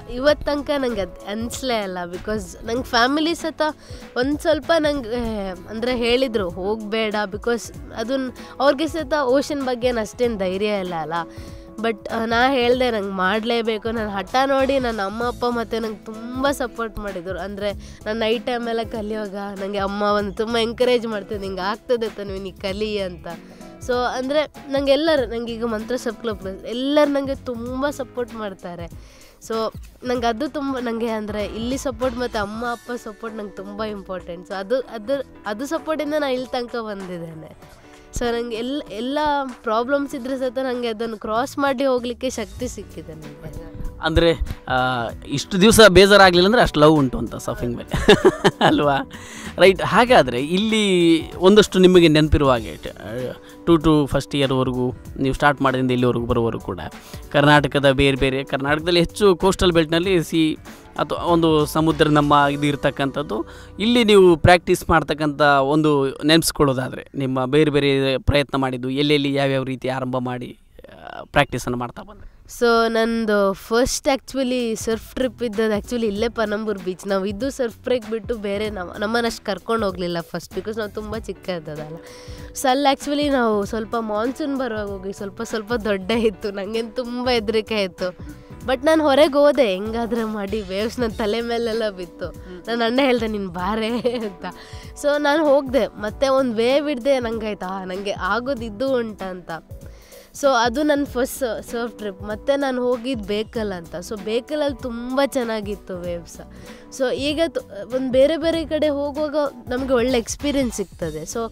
ಇವತ್ತು ತನಕ ನಂಗೆ ಅದು ಅನಿಸ್ಲೇ ಇಲ್ಲ ಬಿಕಾಸ್ ನಂಗೆ ಫ್ಯಾಮಿಲಿ ಸತ ಒಂದು ಸ್ವಲ್ಪ ನಂಗೆ ಅಂದರೆ ಹೇಳಿದರು ಹೋಗಬೇಡ ಬಿಕಾಸ್ ಅದನ್ನ ಅವ್ರಿಗೆ ಸತ ಓಷನ್ ಬಗ್ಗೆ ಏನು ಅಷ್ಟೇನು ಧೈರ್ಯ ಇಲ್ಲ ಅಲ್ಲ ಬಟ್ ನಾ ಹೇಳಿದೆ ನಂಗೆ ಮಾಡಲೇಬೇಕು ನಾನು ಹಠ ನೋಡಿ ನನ್ನ ಅಮ್ಮ ಅಪ್ಪ ಮತ್ತು ನಂಗೆ ತುಂಬ ಸಪೋರ್ಟ್ ಮಾಡಿದರು ಅಂದರೆ ನಾನು ನೈಟ್ ಟೈಮೆಲ್ಲ ಕಲಿಯುವಾಗ ನನಗೆ ಅಮ್ಮ ಒಂದು ತುಂಬ ಎಂಕರೇಜ್ ಮಾಡ್ತಿದ್ದೆ ಹಿಂಗೆ ಆಗ್ತದೆ ತನ್ವಿ ನೀ ಕಲಿ ಅಂತ ಸೊ ಅಂದರೆ ನಂಗೆ ಎಲ್ಲರೂ ನಂಗೆ ಈಗ ಮಂತ್ರ ಸಬ್ ಕ್ಲಬ್ ಎಲ್ಲರೂ ನನಗೆ ತುಂಬ ಸಪೋರ್ಟ್ ಮಾಡ್ತಾರೆ ಸೊ ನಂಗೆ ಅದು ತುಂಬ ನನಗೆ ಅಂದರೆ ಇಲ್ಲಿ ಸಪೋರ್ಟ್ ಮತ್ತು ಅಮ್ಮ ಅಪ್ಪ ಸಪೋರ್ಟ್ ನಂಗೆ ತುಂಬ ಇಂಪಾರ್ಟೆಂಟ್ ಸೊ ಅದು ಅದು ಅದು ಸಪೋರ್ಟಿಂದ ನಾನು ಇಲ್ಲಿ ತನಕ ಬಂದಿದ್ದೇನೆ ಸೊ ನನಗೆ ಎಲ್ಲ ಎಲ್ಲ ಪ್ರಾಬ್ಲಮ್ಸ್ ಇದ್ರೆ ಸತ ನನಗೆ ಅದನ್ನು ಕ್ರಾಸ್ ಮಾಡಿ ಹೋಗಲಿಕ್ಕೆ ಶಕ್ತಿ ಸಿಕ್ಕಿದೆ ನನಗೆ ಅಂದರೆ ಇಷ್ಟು ದಿವಸ ಬೇಜಾರಾಗಲಿಲ್ಲ ಅಂದರೆ ಅಷ್ಟು ಲವ್ ಉಂಟು ಅಂತ ಸಫಿಂಗ್ ಮೇಲೆ ಅಲ್ವಾ ರೈಟ್ ಹಾಗಾದರೆ ಇಲ್ಲಿ ಒಂದಷ್ಟು ನಿಮಗೆ ನೆನಪಿರುವ ಹಾಗೆ ಟು ಟು ಫಸ್ಟ್ ಇಯರ್ವರೆಗೂ ನೀವು ಸ್ಟಾರ್ಟ್ ಮಾಡಿದಿಂದ ಇಲ್ಲಿವರೆಗೂ ಬರುವವರೆಗೂ ಕೂಡ ಕರ್ನಾಟಕದ ಬೇರೆ ಬೇರೆ ಕರ್ನಾಟಕದಲ್ಲಿ ಹೆಚ್ಚು ಕೋಸ್ಟಲ್ ಬೆಲ್ಟ್ನಲ್ಲಿ ಸಿ ಅಥವಾ ಒಂದು ಸಮುದ್ರ ನಮ್ಮ ಇದು ಇರ್ತಕ್ಕಂಥದ್ದು ಇಲ್ಲಿ ನೀವು ಪ್ರಾಕ್ಟೀಸ್ ಮಾಡ್ತಕ್ಕಂಥ ಒಂದು ನೆನೆಸ್ಕೊಳ್ಳೋದಾದರೆ ನಿಮ್ಮ ಬೇರೆ ಬೇರೆ ಪ್ರಯತ್ನ ಮಾಡಿದ್ದು ಎಲ್ಲೆಲ್ಲಿ ಯಾವ್ಯಾವ ರೀತಿ ಆರಂಭ ಮಾಡಿ ಪ್ರಾಕ್ಟೀಸನ್ನು ಮಾಡ್ತಾ ಬಂದರೆ ಸೊ ನಂದು ಫಸ್ಟ್ ಆ್ಯಕ್ಚುಲಿ ಸರ್ಫ್ ಟ್ರಿಪ್ ಇದ್ದದ್ದು ಆ್ಯಕ್ಚುಲಿ ಇಲ್ಲೇ ಪನಂಬೂರ್ ಬೀಚ್ ನಾವು ಇದು ಸರ್ಫ್ ಬ್ರೇಕ್ ಬಿಟ್ಟು ಬೇರೆ ನಮ್ಮ ನಮ್ಮನ್ನಷ್ಟು ಕರ್ಕೊಂಡು ಹೋಗಲಿಲ್ಲ ಫಸ್ಟ್ ಬಿಕಾಸ್ ನಾವು ತುಂಬ ಚಿಕ್ಕ ಇದ್ದದಲ್ಲ ಸೊ ಅಲ್ಲಿ ಆ್ಯಕ್ಚುಲಿ ನಾವು ಸ್ವಲ್ಪ ಮಾನ್ಸೂನ್ ಬರುವಾಗ ಹೋಗಿ ಸ್ವಲ್ಪ ಸ್ವಲ್ಪ ದೊಡ್ಡ ಇತ್ತು ನನಗೇನು ತುಂಬ ಹೆದರಿಕೆ ಇತ್ತು ಬಟ್ ನಾನು ಹೊರಗೆ ಹೋದೆ ಹೆಂಗಾದ್ರೆ ಮಾಡಿ ವೇವ್ಸ್ ನನ್ನ ತಲೆ ಮೇಲೆಲ್ಲ ಬಿತ್ತು ನನ್ನ ಅಣ್ಣ ಹೇಳ್ದೆ ನೀನು ಬಾರೆ ಅಂತ ಸೊ ನಾನು ಹೋಗಿದೆ ಮತ್ತೆ ಒಂದು ವೇವ್ ಹಿಡ್ದೆ ನಂಗೆ ಆಯ್ತಾ ನನಗೆ ಆಗೋದಿದ್ದು ಉಂಟ ಅಂತ ಸೊ ಅದು ನನ್ನ ಫಸ್ಟ್ ಸರ್ಫ್ ಟ್ರಿಪ್ ಮತ್ತು ನಾನು ಹೋಗಿದ್ದು ಬೇಕಲ್ ಅಂತ ಸೊ ಬೇಕಲಲ್ಲಿ ತುಂಬ ಚೆನ್ನಾಗಿತ್ತು ವೇವ್ಸ್ ಸೊ ಈಗ ಒಂದು ಬೇರೆ ಬೇರೆ ಕಡೆ ಹೋಗುವಾಗ ನಮಗೆ ಒಳ್ಳೆ ಎಕ್ಸ್ಪೀರಿಯನ್ಸ್ ಸಿಗ್ತದೆ so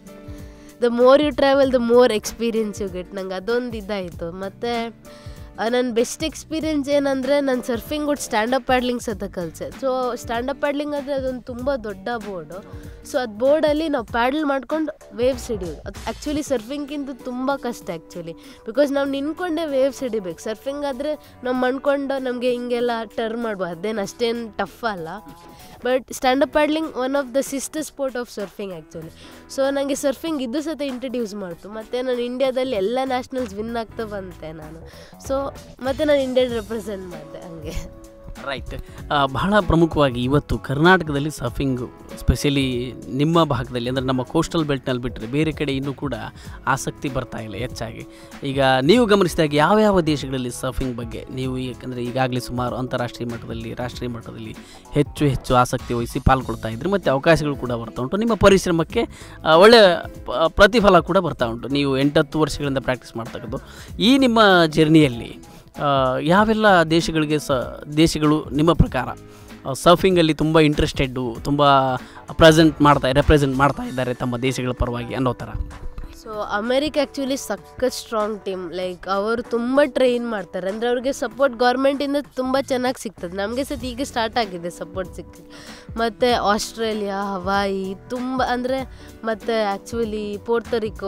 the more you travel the more experience you get ನಂಗೆ ಅದೊಂದು ಇದಾಯಿತು ಮತ್ತು ನನ್ನ ಬೆಸ್ಟ್ ಎಕ್ಸ್ಪೀರಿಯನ್ಸ್ ಏನಂದರೆ ನಾನು ಸರ್ಫಿಂಗ್ ಬಿಟ್ಟು ಸ್ಟ್ಯಾಂಡಪ್ ಪ್ಯಾಡ್ಲಿಂಗ್ ಸತ ಕಲಿಸೆ ಸೊ ಸ್ಟ್ಯಾಂಡಪ್ ಪ್ಯಾಡ್ಲಿಂಗ್ ಅಂದರೆ ಅದೊಂದು ತುಂಬ ದೊಡ್ಡ ಬೋರ್ಡು ಸೊ ಅದು ಬೋರ್ಡಲ್ಲಿ ನಾವು ಪ್ಯಾಡಲ್ ಮಾಡ್ಕೊಂಡು ವೇವ್ಸ್ ಹಿಡಿಯೋದು ಅದು ಆ್ಯಕ್ಚುಲಿ ಸರ್ಫಿಂಗ್ಗಿಂತ ತುಂಬ ಕಷ್ಟ ಆ್ಯಕ್ಚುಲಿ ಬಿಕಾಸ್ ನಾವು ನಿಂತ್ಕೊಂಡೇ ವೇವ್ಸ್ ಹಿಡಿಬೇಕು ಸರ್ಫಿಂಗ್ ಆದರೆ ನಾವು ಮಣ್ಕೊಂಡು ನಮಗೆ ಹಿಂಗೆಲ್ಲ ಟರ್ನ್ ಮಾಡ್ಬೋದು ಅದೇನು ಅಷ್ಟೇನು ಟಫ್ ಅಲ್ಲ but stand up paddling one of the sister sport of surfing actually so ನನಗೆ ಸರ್ಫಿಂಗ್ ಇದು ಸತ ಇಂಟ್ರಡ್ಯೂಸ್ ಮಾಡ್ತು ಮತ್ತು ನಾನು ಇಂಡಿಯಾದಲ್ಲಿ ಎಲ್ಲ ನ್ಯಾಷನಲ್ಸ್ ವಿನ್ ಆಗ್ತಾ ಬಂತೆ ನಾನು ಸೊ ಮತ್ತು ನಾನು ಇಂಡಿಯನ್ ರೆಪ್ರೆಸೆಂಟ್ ಮಾಡಿದೆ ಹಂಗೆ ರೈಟ್ ಬಹಳ ಪ್ರಮುಖವಾಗಿ ಇವತ್ತು ಕರ್ನಾಟಕದಲ್ಲಿ ಸರ್ಫಿಂಗು ಸ್ಪೆಷಲಿ ನಿಮ್ಮ ಭಾಗದಲ್ಲಿ ಅಂದರೆ ನಮ್ಮ ಕೋಸ್ಟಲ್ ಬೆಲ್ಟ್ನಲ್ಲಿ ಬಿಟ್ಟರೆ ಬೇರೆ ಕಡೆ ಇನ್ನೂ ಕೂಡ ಆಸಕ್ತಿ ಬರ್ತಾ ಇಲ್ಲ ಹೆಚ್ಚಾಗಿ ಈಗ ನೀವು ಗಮನಿಸಿದಾಗ ಯಾವ್ಯಾವ ದೇಶಗಳಲ್ಲಿ ಸರ್ಫಿಂಗ್ ಬಗ್ಗೆ ನೀವು ಯಾಕಂದರೆ ಈಗಾಗಲೇ ಸುಮಾರು ಅಂತಾರಾಷ್ಟ್ರೀಯ ಮಟ್ಟದಲ್ಲಿ ರಾಷ್ಟ್ರೀಯ ಮಟ್ಟದಲ್ಲಿ ಹೆಚ್ಚು ಹೆಚ್ಚು ಆಸಕ್ತಿ ವಹಿಸಿ ಪಾಲ್ಗೊಳ್ತಾ ಇದ್ರಿ ಮತ್ತು ಅವಕಾಶಗಳು ಕೂಡ ಬರ್ತಾ ಉಂಟು ನಿಮ್ಮ ಪರಿಶ್ರಮಕ್ಕೆ ಆ, ಒಳ್ಳೆಯ ಪ- ಪ್ರತಿಫಲ ಕೂಡ ಬರ್ತಾ ಉಂಟು ನೀವು ಎಂಟತ್ತು ವರ್ಷಗಳಿಂದ ಪ್ರಾಕ್ಟೀಸ್ ಮಾಡ್ತಕ್ಕಂಥದ್ದು ಈ ನಿಮ್ಮ ಜರ್ನಿಯಲ್ಲಿ ಆ, ಯಾವೆಲ್ಲ ದೇಶಗಳಿಗೆ ಸ ದೇಶಗಳು ನಿಮ್ಮ ಪ್ರಕಾರ ಸರ್ಫಿಂಗಲ್ಲಿ ತುಂಬ ಇಂಟ್ರೆಸ್ಟೆಡ್ಡು ತುಂಬ ಪ್ರೆಸೆಂಟ್ ಮಾಡ್ತಾ ರೆಪ್ರೆಸೆಂಟ್ ಮಾಡ್ತಾ ಇದ್ದಾರೆ ತಮ್ಮ ದೇಶಗಳ ಪರವಾಗಿ ಅನ್ನೋ ಥರ ಸೊ ಅಮೇರಿಕ ಆ್ಯಕ್ಚುಲಿ ಸಖತ್ ಸ್ಟ್ರಾಂಗ್ ಟೀಮ್ ಲೈಕ್ ಅವರು ತುಂಬ ಟ್ರೈನ್ ಮಾಡ್ತಾರೆ ಅಂದರೆ ಅವ್ರಿಗೆ ಸಪೋರ್ಟ್ ಗೌರ್ಮೆಂಟಿಂದ ತುಂಬ ಚೆನ್ನಾಗಿ ಸಿಗ್ತದೆ ನಮಗೆ ಸಹ ಈಗ ಸ್ಟಾರ್ಟ್ ಆಗಿದೆ ಸಪೋರ್ಟ್ ಸಿಕ್ಕಿ ಮತ್ತು ಆಸ್ಟ್ರೇಲಿಯಾ ಹವಾಯಿ ತುಂಬ ಅಂದರೆ ಮತ್ತು ಆ್ಯಕ್ಚುಲಿ ಪೋರ್ತರಿಕೋ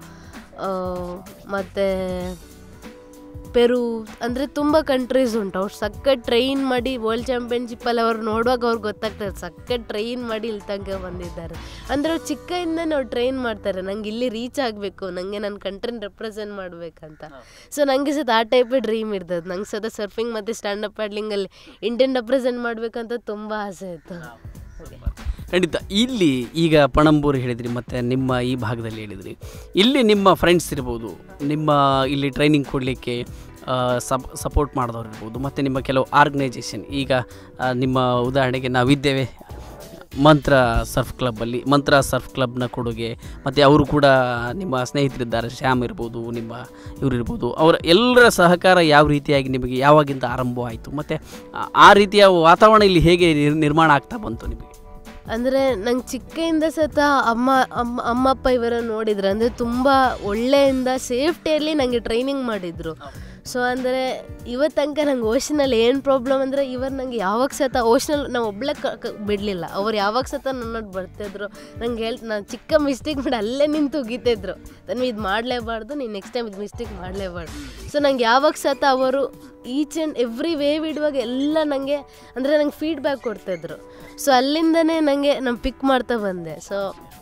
ಮತ್ತು ಪೆರು ಅಂದರೆ ತುಂಬ ಕಂಟ್ರೀಸ್ ಉಂಟು ಅವ್ರು ಸಖತ್ ಟ್ರೈನ್ ಮಾಡಿ ವರ್ಲ್ಡ್ ಚಾಂಪಿಯನ್ಶಿಪ್ಪಲ್ಲಿ ಅವ್ರು ನೋಡುವಾಗ ಅವ್ರಿಗೆ ಗೊತ್ತಾಗ್ತದೆ ಸಖತ್ ಟ್ರೈನ್ ಮಾಡಿ ಇಲ್ಲಿ ತನಕ ಬಂದಿದ್ದಾರೆ ಅಂದರೆ ಅವ್ರು ಚಿಕ್ಕಯಿಂದನೇ ಅವ್ರು ಟ್ರೈನ್ ಮಾಡ್ತಾರೆ ನಂಗೆ ಇಲ್ಲಿ ರೀಚ್ ಆಗಬೇಕು ನನಗೆ ನನ್ನ ಕಂಟ್ರಿನ ರೆಪ್ರೆಸೆಂಟ್ ಮಾಡಬೇಕಂತ ಸೊ ನನಗೆ ಸದ ಆ ಟೈಪೇ ಡ್ರೀಮ್ ಇರ್ತದೆ ನಂಗೆ ಸದ ಸರ್ಫಿಂಗ್ ಮತ್ತು ಸ್ಟ್ಯಾಂಡಪ್ ಪ್ಯಾಡ್ಲಿಂಗಲ್ಲಿ ಇಂಡಿಯನ್ ರೆಪ್ರೆಸೆಂಟ್ ಮಾಡಬೇಕಂತ ತುಂಬ ಆಸೆ ಇತ್ತು ಖಂಡಿತ ಇಲ್ಲಿ ಈಗ ಪಣಂಬೂರು ಹೇಳಿದ್ರಿ ಮತ್ತು ನಿಮ್ಮ ಈ ಭಾಗದಲ್ಲಿ ಹೇಳಿದ್ರಿ ಇಲ್ಲಿ ನಿಮ್ಮ ಫ್ರೆಂಡ್ಸ್ ಇರ್ಬೋದು ನಿಮ್ಮ ಇಲ್ಲಿ ಟ್ರೈನಿಂಗ್ ಕೊಡಲಿಕ್ಕೆ ಸಪ್ ಸಪೋರ್ಟ್ ಮಾಡಿದವ್ರು ಇರ್ಬೋದು ಮತ್ತು ನಿಮ್ಮ ಕೆಲವು ಆರ್ಗನೈಜೇಷನ್ ಈಗ ಆ, ನಿಮ್ಮ ಉದಾಹರಣೆಗೆ ನಾವಿದ್ದೇವೆ ಮಂತ್ರ ಸರ್ಫ್ ಕ್ಲಬ್ಬಲ್ಲಿ ಮಂತ್ರ ಸರ್ಫ್ ಕ್ಲಬ್ನ ಕೊಡುಗೆ ಮತ್ತು ಅವರು ಕೂಡ ನಿಮ್ಮ ಸ್ನೇಹಿತರಿದ್ದಾರೆ ಶ್ಯಾಮ್ ಇರ್ಬೋದು ನಿಮ್ಮ ಇವರು ಇರ್ಬೋದು ಅವರ ಎಲ್ಲರ ಸಹಕಾರ ಯಾವ ರೀತಿಯಾಗಿ ನಿಮಗೆ ಯಾವಾಗಿಂದ ಆರಂಭವಾಯಿತು ಮತ್ತು ಆ- ಆ ರೀತಿಯ ವಾತಾವರಣ ಇಲ್ಲಿ ಹೇಗೆ ನಿರ್- ನಿರ್ಮಾಣ ಆಗ್ತಾ ಬಂತು ನಿಮಗೆ ಅಂದರೆ ನಂಗೆ ಚಿಕ್ಕಯಿಂದ ಸತ ಅಮ್ಮ ಅಮ್ಮ ಅಮ್ಮ ಅಪ್ಪ ಇವರನ್ನು ನೋಡಿದ್ರು ಅಂದರೆ ತುಂಬ ಒಳ್ಳೆಯಿಂದ ಸೇಫ್ಟಿಯಲ್ಲಿ ನನಗೆ ಟ್ರೈನಿಂಗ್ ಮಾಡಿದರು ಸೊ ಅಂದರೆ ಇವತ್ತು ತನಕ ನಂಗೆ ಓಷನಲ್ಲಿ ಏನು ಪ್ರಾಬ್ಲಮ್ ಅಂದರೆ ಇವರು ನಂಗೆ ಯಾವಾಗ ಸತ ಓಷನಲ್ಲಿ ನಾವು ಒಬ್ಳೆ ಕ ಕ- ಬಿಡಲಿಲ್ಲ ಅವ್ರು ಯಾವಾಗ ಸತ ನನ್ನೊಟ್ಟು ಬರ್ತಿದ್ರು ನಂಗೆ ಹೇಳ್ ನಾನು ಚಿಕ್ಕ ಮಿಸ್ಟೇಕ್ ಮಾಡಿ ಅಲ್ಲೇ ನಿಂತು ಉಗಿತಿದ್ರು ನಾನು ಇದು ಮಾಡಲೇಬಾರ್ದು ನೀನು ನೆಕ್ಸ್ಟ್ ಟೈಮ್ ಇದು ಮಿಸ್ಟೇಕ್ ಮಾಡಲೇಬಾರ್ದು ಸೊ ನಂಗೆ ಯಾವಾಗ ಸತ ಅವರು ಈಚ್ ಆ್ಯಂಡ್ ಎವ್ರಿ ವೇವ್ ಇಡುವಾಗ ಎಲ್ಲ ನನಗೆ ಅಂದರೆ ನಂಗೆ ಫೀಡ್ಬ್ಯಾಕ್ ಕೊಡ್ತಾಯಿದ್ರು ಸೊ ಅಲ್ಲಿಂದನೇ ನನಗೆ ನಾನು ಪಿಕ್ ಮಾಡ್ತಾ ಬಂದೆ ಸೊ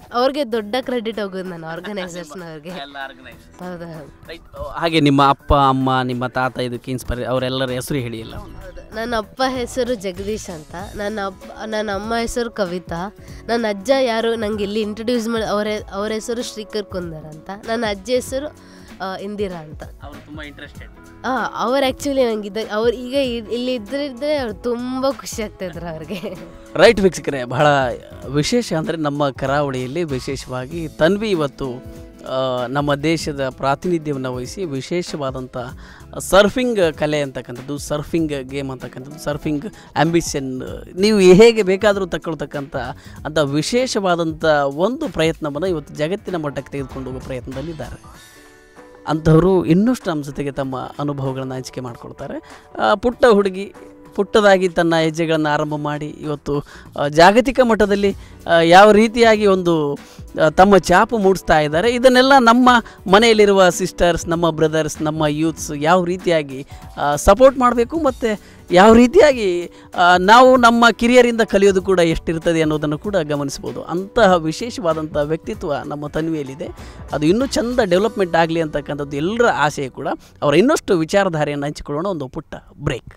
ಅವ್ರಿಗೆ ದೊಡ್ಡ ಕ್ರೆಡಿಟ್ ಹೋಗೋದು ನಾನು ಆರ್ಗನೈಸರ್ಸ್ನವ್ರಿಗೆ ಎಲ್ಲ ಆರ್ಗನೈಸ್ ಹೌದು ಹೌದು ರೈಟ್ ಹಾಗೆ ನಿಮ್ಮ ಅಪ್ಪ ಅಮ್ಮ ನಿಮ್ಮ ತಾತ ಇದಕ್ಕೆ ಇನ್ಸ್ಪೈರ್ ಅವರೆಲ್ಲರ ಹೆಸರು ಹೇಳಿ ಎಲ್ಲ ಹೌದು. ನನ್ನ ಅಪ್ಪ ಹೆಸರು ಜಗದೀಶ್ ಅಂತ ನನ್ನ ಅಪ್ಪ ನನ್ನ ಅಮ್ಮ ಹೆಸರು ಕವಿತಾ ನನ್ನ ಅಜ್ಜ ಯಾರು ನಂಗೆ ಇಲ್ಲಿ ಇಂಟ್ರೊಡ್ಯೂಸ್ ಮಾಡಿ ಅವರ ಅವ್ರ ಹೆಸರು ಶ್ರೀಕರ್ ಕುಂದರ್ ಅಂತ ನನ್ನ ಅಜ್ಜಿ ಹೆಸರು ಆ, ಇಂದಿರಾ ಅಂತ ಅವರು ತುಂಬ ಇಂಟ್ರೆಸ್ಟೆಡ್ ಹಾಂ ಅವ್ರು ಆ್ಯಕ್ಚುಲಿ ನಂಗೆ ಇದ್ದ ಅವ್ರು ಈಗ ಇ- ಇಲ್ಲಿ ಇದ್ರಿದ್ರೆ ಅವ್ರು ತುಂಬ ಖುಷಿ ಆಗ್ತಾಯಿದ್ರು ಅವ್ರಿಗೆ ರೈಟ್ ವೀಕ್ಷಕರೇ ಬಹಳ ವಿಶೇಷ ಅಂದರೆ ನಮ್ಮ ಕರಾವಳಿಯಲ್ಲಿ ವಿಶೇಷವಾಗಿ ತನ್ವಿ ಇವತ್ತು ಆ, ನಮ್ಮ ದೇಶದ ಪ್ರಾತಿನಿಧ್ಯವನ್ನು ವಹಿಸಿ ವಿಶೇಷವಾದಂಥ ಸರ್ಫಿಂಗ್ ಕಲೆ ಅಂತಕ್ಕಂಥದ್ದು ಸರ್ಫಿಂಗ್ ಗೇಮ್ ಅಂತಕ್ಕಂಥದ್ದು ಸರ್ಫಿಂಗ್ ಆ್ಯಂಬಿಷನ್ ನೀವು ಹೇಗೆ ಬೇಕಾದರೂ ತಗೊಳ್ತಕ್ಕಂಥ ಅಂಥ ವಿಶೇಷವಾದಂಥ ಒಂದು ಪ್ರಯತ್ನವನ್ನು ಇವತ್ತು ಜಗತ್ತಿನ ಮಟ್ಟಕ್ಕೆ ತೆಗೆದುಕೊಂಡು ಹೋಗೋ ಪ್ರಯತ್ನದಲ್ಲಿದ್ದಾರೆ ಅಂಥವರು ಇನ್ನಷ್ಟು ನಮ್ಮ ಜೊತೆಗೆ ತಮ್ಮ ಅನುಭವಗಳನ್ನು ಹಂಚಿಕೆ ಮಾಡಿಕೊಳ್ತಾರೆ ಆ, ಪುಟ್ಟ ಹುಡುಗಿ ಪುಟ್ಟದಾಗಿ ತನ್ನ ಹೆಜ್ಜೆಗಳನ್ನು ಆರಂಭ ಮಾಡಿ ಇವತ್ತು ಆ, ಜಾಗತಿಕ ಮಟ್ಟದಲ್ಲಿ ಆ, ಯಾವ ರೀತಿಯಾಗಿ ಒಂದು ಆ, ತಮ್ಮ ಛಾಪು ಮೂಡಿಸ್ತಾ ಇದ್ದಾರೆ ಇದನ್ನೆಲ್ಲ ನಮ್ಮ ಮನೆಯಲ್ಲಿರುವ ಸಿಸ್ಟರ್ಸ್ ನಮ್ಮ ಬ್ರದರ್ಸ್ ನಮ್ಮ ಯೂತ್ಸ್ ಯಾವ ರೀತಿಯಾಗಿ ಸಪೋರ್ಟ್ ಮಾಡಬೇಕು ಮತ್ತು ಯಾವ ರೀತಿಯಾಗಿ ಆ, ನಾವು ನಮ್ಮ ಕಿರಿಯರಿಂದ ಕಲಿಯೋದು ಕೂಡ ಎಷ್ಟಿರ್ತದೆ ಅನ್ನೋದನ್ನು ಕೂಡ ಗಮನಿಸ್ಬೋದು ಅಂತಹ ವಿಶೇಷವಾದಂಥ ವ್ಯಕ್ತಿತ್ವ ನಮ್ಮ ತನ್ವಿಯಲ್ಲಿದೆ ಅದು ಇನ್ನೂ ಚಂದ ಡೆವಲಪ್ಮೆಂಟ್ ಆಗಲಿ ಅಂತಕ್ಕಂಥದ್ದು ಎಲ್ಲರ ಆಸೆ ಕೂಡ ಅವರ ಇನ್ನಷ್ಟು ವಿಚಾರಧಾರೆಯನ್ನು ಹಂಚಿಕೊಳ್ಳೋಣ ಒಂದು ಪುಟ್ಟ ಬ್ರೇಕ್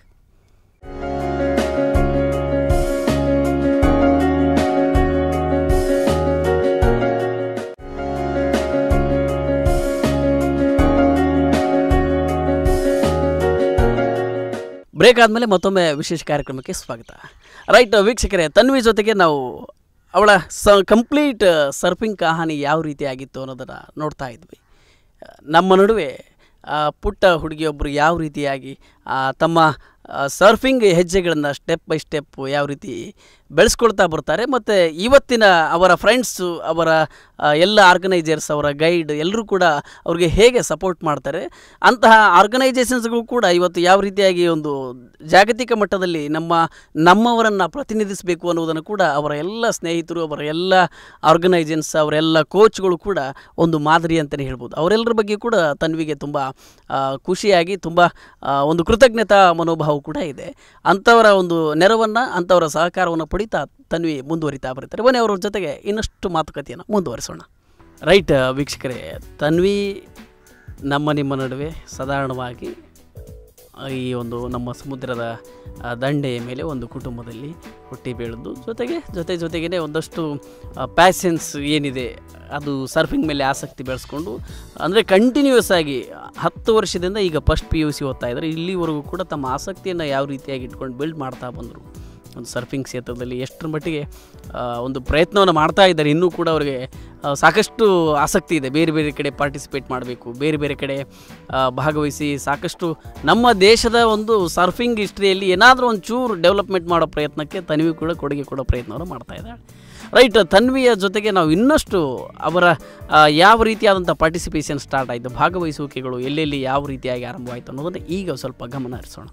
ಬ್ರೇಕ್ ಆದಮೇಲೆ ಮತ್ತೊಮ್ಮೆ ವಿಶೇಷ ಕಾರ್ಯಕ್ರಮಕ್ಕೆ ಸ್ವಾಗತ ರೈಟ್ ವೀಕ್ಷಕರೇ ತನ್ವಿ ಜೊತೆಗೆ ನಾವು ಅವಳ ಸ ಕಂಪ್ಲೀಟ್ ಸರ್ಫಿಂಗ್ ಕಹಾನಿ ಯಾವ ರೀತಿಯಾಗಿತ್ತು ಅನ್ನೋದನ್ನು ನೋಡ್ತಾ ಇದ್ವಿ ನಮ್ಮ ನಡುವೆ ಆ, ಪುಟ್ಟ ಹುಡುಗಿಯೊಬ್ಬರು ಯಾವ ರೀತಿಯಾಗಿ ಆ, ತಮ್ಮ ಸರ್ಫಿಂಗ್ ಹೆಜ್ಜೆಗಳನ್ನು ಸ್ಟೆಪ್ ಬೈ ಸ್ಟೆಪ್ ಯಾವ ರೀತಿ ಬೆಳೆಸ್ಕೊಳ್ತಾ ಬರ್ತಾರೆ ಮತ್ತು ಇವತ್ತಿನ ಅವರ ಫ್ರೆಂಡ್ಸು ಅವರ ಆ, ಎಲ್ಲ ಆರ್ಗನೈಸರ್ಸ್ ಅವರ ಗೈಡ್ ಎಲ್ಲರೂ ಕೂಡ ಅವ್ರಿಗೆ ಹೇಗೆ ಸಪೋರ್ಟ್ ಮಾಡ್ತಾರೆ ಅಂತಹ ಆರ್ಗನೈಸೇಷನ್ಸ್ಗಳು ಕೂಡ ಇವತ್ತು ಯಾವ ರೀತಿಯಾಗಿ ಒಂದು ಜಾಗತಿಕ ಮಟ್ಟದಲ್ಲಿ ನಮ್ಮ ನಮ್ಮವರನ್ನು ಪ್ರತಿನಿಧಿಸಬೇಕು ಅನ್ನೋದನ್ನು ಕೂಡ ಅವರ ಎಲ್ಲ ಸ್ನೇಹಿತರು ಅವರ ಎಲ್ಲ ಆರ್ಗನೈಸೇಷನ್ಸ್ ಅವರೆಲ್ಲ ಕೋಚ್ಗಳು ಕೂಡ ಒಂದು ಮಾದರಿ ಅಂತಲೇ ಹೇಳ್ಬೋದು ಅವರೆಲ್ಲರ ಬಗ್ಗೆ ಕೂಡ ತನ್ವಿಗೆ ತುಂಬ ಆ, ಖುಷಿಯಾಗಿ ತುಂಬ ಆ, ಒಂದು ಕೃತಜ್ಞತಾ ಮನೋಭಾವ ಕೂಡ ಇದೆ ಅಂಥವರ ಒಂದು ನೆರವನ್ನು ಅಂಥವರ ಸಹಕಾರವನ್ನು ಪಡಿತಾ ತನ್ವಿ ಮುಂದುವರಿತಾ ಬರ್ತಾರೆ ಬನ್ನಿ ಅವರ ಜೊತೆಗೆ ಇನ್ನಷ್ಟು ಮಾತುಕತೆಯನ್ನು ಮುಂದುವರಿಸೋಣ ರೈಟ್ ವೀಕ್ಷಕರೇ ತನ್ವಿ ನಮ್ಮ ನಿಮ್ಮ ನಡುವೆ ಸಾಧಾರಣವಾಗಿ ಈ ಒಂದು ನಮ್ಮ ಸಮುದ್ರದ ಆ, ದಂಡೆಯ ಮೇಲೆ ಒಂದು ಕುಟುಂಬದಲ್ಲಿ ಹುಟ್ಟಿ ಬೆಳೆದು ಜೊತೆಗೆ ಜೊತೆ ಜೊತೆಗೇ ಒಂದಷ್ಟು ಪ್ಯಾಷನ್ಸ್ ಏನಿದೆ ಅದು ಸರ್ಫಿಂಗ್ ಮೇಲೆ ಆಸಕ್ತಿ ಬೆಳೆಸ್ಕೊಂಡು ಅಂದರೆ ಕಂಟಿನ್ಯೂಸ್ ಆಗಿ ಹತ್ತು ವರ್ಷದಿಂದ ಈಗ ಫಸ್ಟ್ ಪಿ ಯು ಸಿ ಓದ್ತಾ ಇದ್ದಾರೆ ಇಲ್ಲಿವರೆಗೂ ಕೂಡ ತಮ್ಮ ಆಸಕ್ತಿಯನ್ನು ಯಾವ ರೀತಿಯಾಗಿ ಇಟ್ಕೊಂಡು ಬಿಲ್ಡ್ ಮಾಡ್ತಾ ಬಂದರು ಒಂದು ಸರ್ಫಿಂಗ್ ಕ್ಷೇತ್ರದಲ್ಲಿ ಎಷ್ಟರ ಮಟ್ಟಿಗೆ ಆ, ಒಂದು ಪ್ರಯತ್ನವನ್ನು ಮಾಡ್ತಾ ಇದ್ದಾರೆ ಇನ್ನೂ ಕೂಡ ಅವರಿಗೆ ಆ, ಸಾಕಷ್ಟು ಆಸಕ್ತಿ ಇದೆ ಬೇರೆ ಬೇರೆ ಕಡೆ ಪಾರ್ಟಿಸಿಪೇಟ್ ಮಾಡಬೇಕು ಬೇರೆ ಬೇರೆ ಕಡೆ ಆ, ಭಾಗವಹಿಸಿ ಸಾಕಷ್ಟು ನಮ್ಮ ದೇಶದ ಒಂದು ಸರ್ಫಿಂಗ್ ಹಿಸ್ಟ್ರಿಯಲ್ಲಿ ಏನಾದರೂ ಒಂದು ಚೂರು ಡೆವಲಪ್ಮೆಂಟ್ ಮಾಡೋ ಪ್ರಯತ್ನಕ್ಕೆ ತನ್ವಿ ಕೂಡ ಕೊಡುಗೆ ಕೊಡೋ ಪ್ರಯತ್ನವನ್ನು ಮಾಡ್ತಾ ಇದ್ದಾಳೆ ರೈಟ್ ತನ್ವಿಯ ಜೊತೆಗೆ ನಾವು ಇನ್ನಷ್ಟು ಅವರ ಆ, ಯಾವ ರೀತಿಯಾದಂಥ ಪಾರ್ಟಿಸಿಪೇಷನ್ ಸ್ಟಾರ್ಟ್ ಆಯಿತು ಭಾಗವಹಿಸುವಿಕೆಗಳು ಎಲ್ಲೆಲ್ಲಿ ಯಾವ ರೀತಿಯಾಗಿ ಆರಂಭವಾಯಿತು ಅನ್ನೋದನ್ನು ಈಗ ಸ್ವಲ್ಪ ಗಮನ ಹರಿಸೋಣ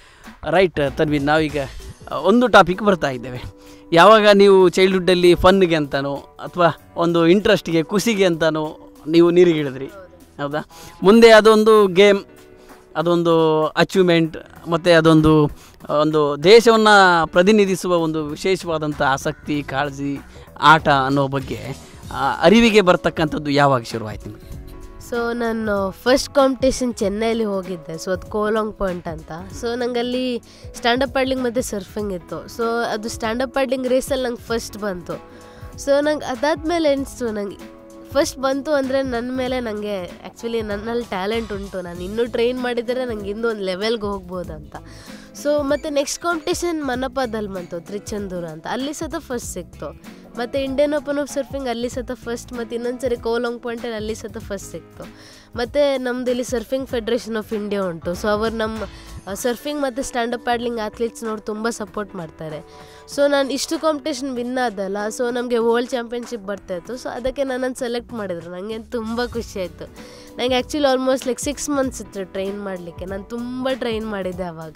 ರೈಟ್ ತನ್ವಿ ನಾವೀಗ ಆ, ಒಂದು ಟಾಪಿಕ್ ಬರ್ತಾ ಇದ್ದೇವೆ ಯಾವಾಗ ನೀವು ಚೈಲ್ಡ್ಹುಡ್ಡಲ್ಲಿ ಫನ್ಗೆ ಅಂತನೋ ಅಥವಾ ಒಂದು ಇಂಟ್ರೆಸ್ಟ್ಗೆ ಖುಷಿಗೆ ಅಂತನೋ ನೀವು ನೀರಿಗೆ ಇಳಿದ್ರಿ ಹೌದಾ ಮುಂದೆ ಅದೊಂದು ಗೇಮ್ ಅದೊಂದು ಅಚೀವ್ಮೆಂಟ್ ಮತ್ತು ಅದೊಂದು ಒಂದು ದೇಶವನ್ನು ಪ್ರತಿನಿಧಿಸುವ ಒಂದು ವಿಶೇಷವಾದಂಥ ಆಸಕ್ತಿ ಕಾಳಜಿ ಆಟ ಅನ್ನೋ ಬಗ್ಗೆ ಆ, ಅರಿವಿಗೆ ಬರ್ತಕ್ಕಂಥದ್ದು ಯಾವಾಗ ಶುರುವಾಯ್ತು ನಿಮಗೆ ಸೊ ನಾನು ಫಸ್ಟ್ ಕಾಂಪಿಟೇಷನ್ ಚೆನ್ನೈಲಿ ಹೋಗಿದ್ದೆ ಸೊ ಅದು ಕೋಲಾಂಗ್ ಪಾಯಿಂಟ್ ಅಂತ ಸೊ ನಂಗಲ್ಲಿ ಸ್ಟ್ಯಾಂಡಪ್ ಪ್ಯಾಡ್ಲಿಂಗ್ ಮತ್ತು ಸರ್ಫಿಂಗ್ ಇತ್ತು ಸೊ ಅದು ಸ್ಟ್ಯಾಂಡಪ್ ಪ್ಯಾಡ್ಲಿಂಗ್ ರೇಸಲ್ಲಿ ನಂಗೆ ಫಸ್ಟ್ ಬಂತು ಸೊ ನಂಗೆ ಅದಾದಮೇಲೆ ಅನಿಸ್ತು ನಂಗೆ ಫಸ್ಟ್ ಬಂತು ಅಂದರೆ ನನ್ನ ಮೇಲೆ ನನಗೆ ಆ್ಯಕ್ಚುಲಿ ನನ್ನಲ್ಲಿ ಟ್ಯಾಲೆಂಟ್ ಉಂಟು ನಾನು ಇನ್ನೂ ಟ್ರೈನ್ ಮಾಡಿದರೆ ನಂಗೆ ಇನ್ನೂ ಒಂದು ಲೆವೆಲ್ಗೆ ಹೋಗ್ಬೋದು ಅಂತ ಸೊ ಮತ್ತು ನೆಕ್ಸ್ಟ್ ಕಾಂಪಿಟೇಷನ್ ಮನಪದಲ್ಲಿ ಬಂತು ತ್ರಿಚಂದೂರ ಅಂತ ಅಲ್ಲಿ ಸತ ಫಸ್ಟ್ ಸಿಕ್ತು ಮತ್ತು ಇಂಡಿಯನ್ ಓಪನ್ ಆಫ್ ಸರ್ಫಿಂಗ್ ಅಲ್ಲಿ ಸತ ಫಸ್ಟ್ ಮತ್ತು ಇನ್ನೊಂದು ಸರಿ ಕೋಲಾಂಗ್ ಪಾಯಿಂಟಲ್ಲಿ ಅಲ್ಲಿ ಸತ ಫಸ್ಟ್ ಸಿಕ್ತು ಮತ್ತು ನಮ್ಮದು ಇಲ್ಲಿ ಸರ್ಫಿಂಗ್ ಫೆಡ್ರೇಷನ್ ಆಫ್ ಇಂಡಿಯಾ ಉಂಟು ಸೊ ಅವರು ನಮ್ಮ ಸರ್ಫಿಂಗ್ ಮತ್ತು ಸ್ಟ್ಯಾಂಡಪ್ ಪ್ಯಾಡ್ಲಿಂಗ್ ಅಥ್ಲೀಟ್ಸ್ ನೋಡಿ ತುಂಬ ಸಪೋರ್ಟ್ ಮಾಡ್ತಾರೆ ಸೊ ನಾನು ಇಷ್ಟು ಕಾಂಪಿಟೇಷನ್ ವಿನ್ ಆದಲ್ಲ ಸೊ ನಮಗೆ ವರ್ಲ್ಡ್ ಚಾಂಪಿಯನ್ಶಿಪ್ ಬರ್ತಾಯಿತ್ತು ಸೊ ಅದಕ್ಕೆ ನನ್ನನ್ನು ಸೆಲೆಕ್ಟ್ ಮಾಡಿದರು ನನಗೆ ತುಂಬ ಖುಷಿ ಆಯಿತು ನನಗೆ actually almost like six months ಇತ್ತು ಟ್ರೈನ್ ಮಾಡಲಿಕ್ಕೆ ನಾನು ತುಂಬ ಟ್ರೈನ್ ಮಾಡಿದ್ದೆ ಆವಾಗ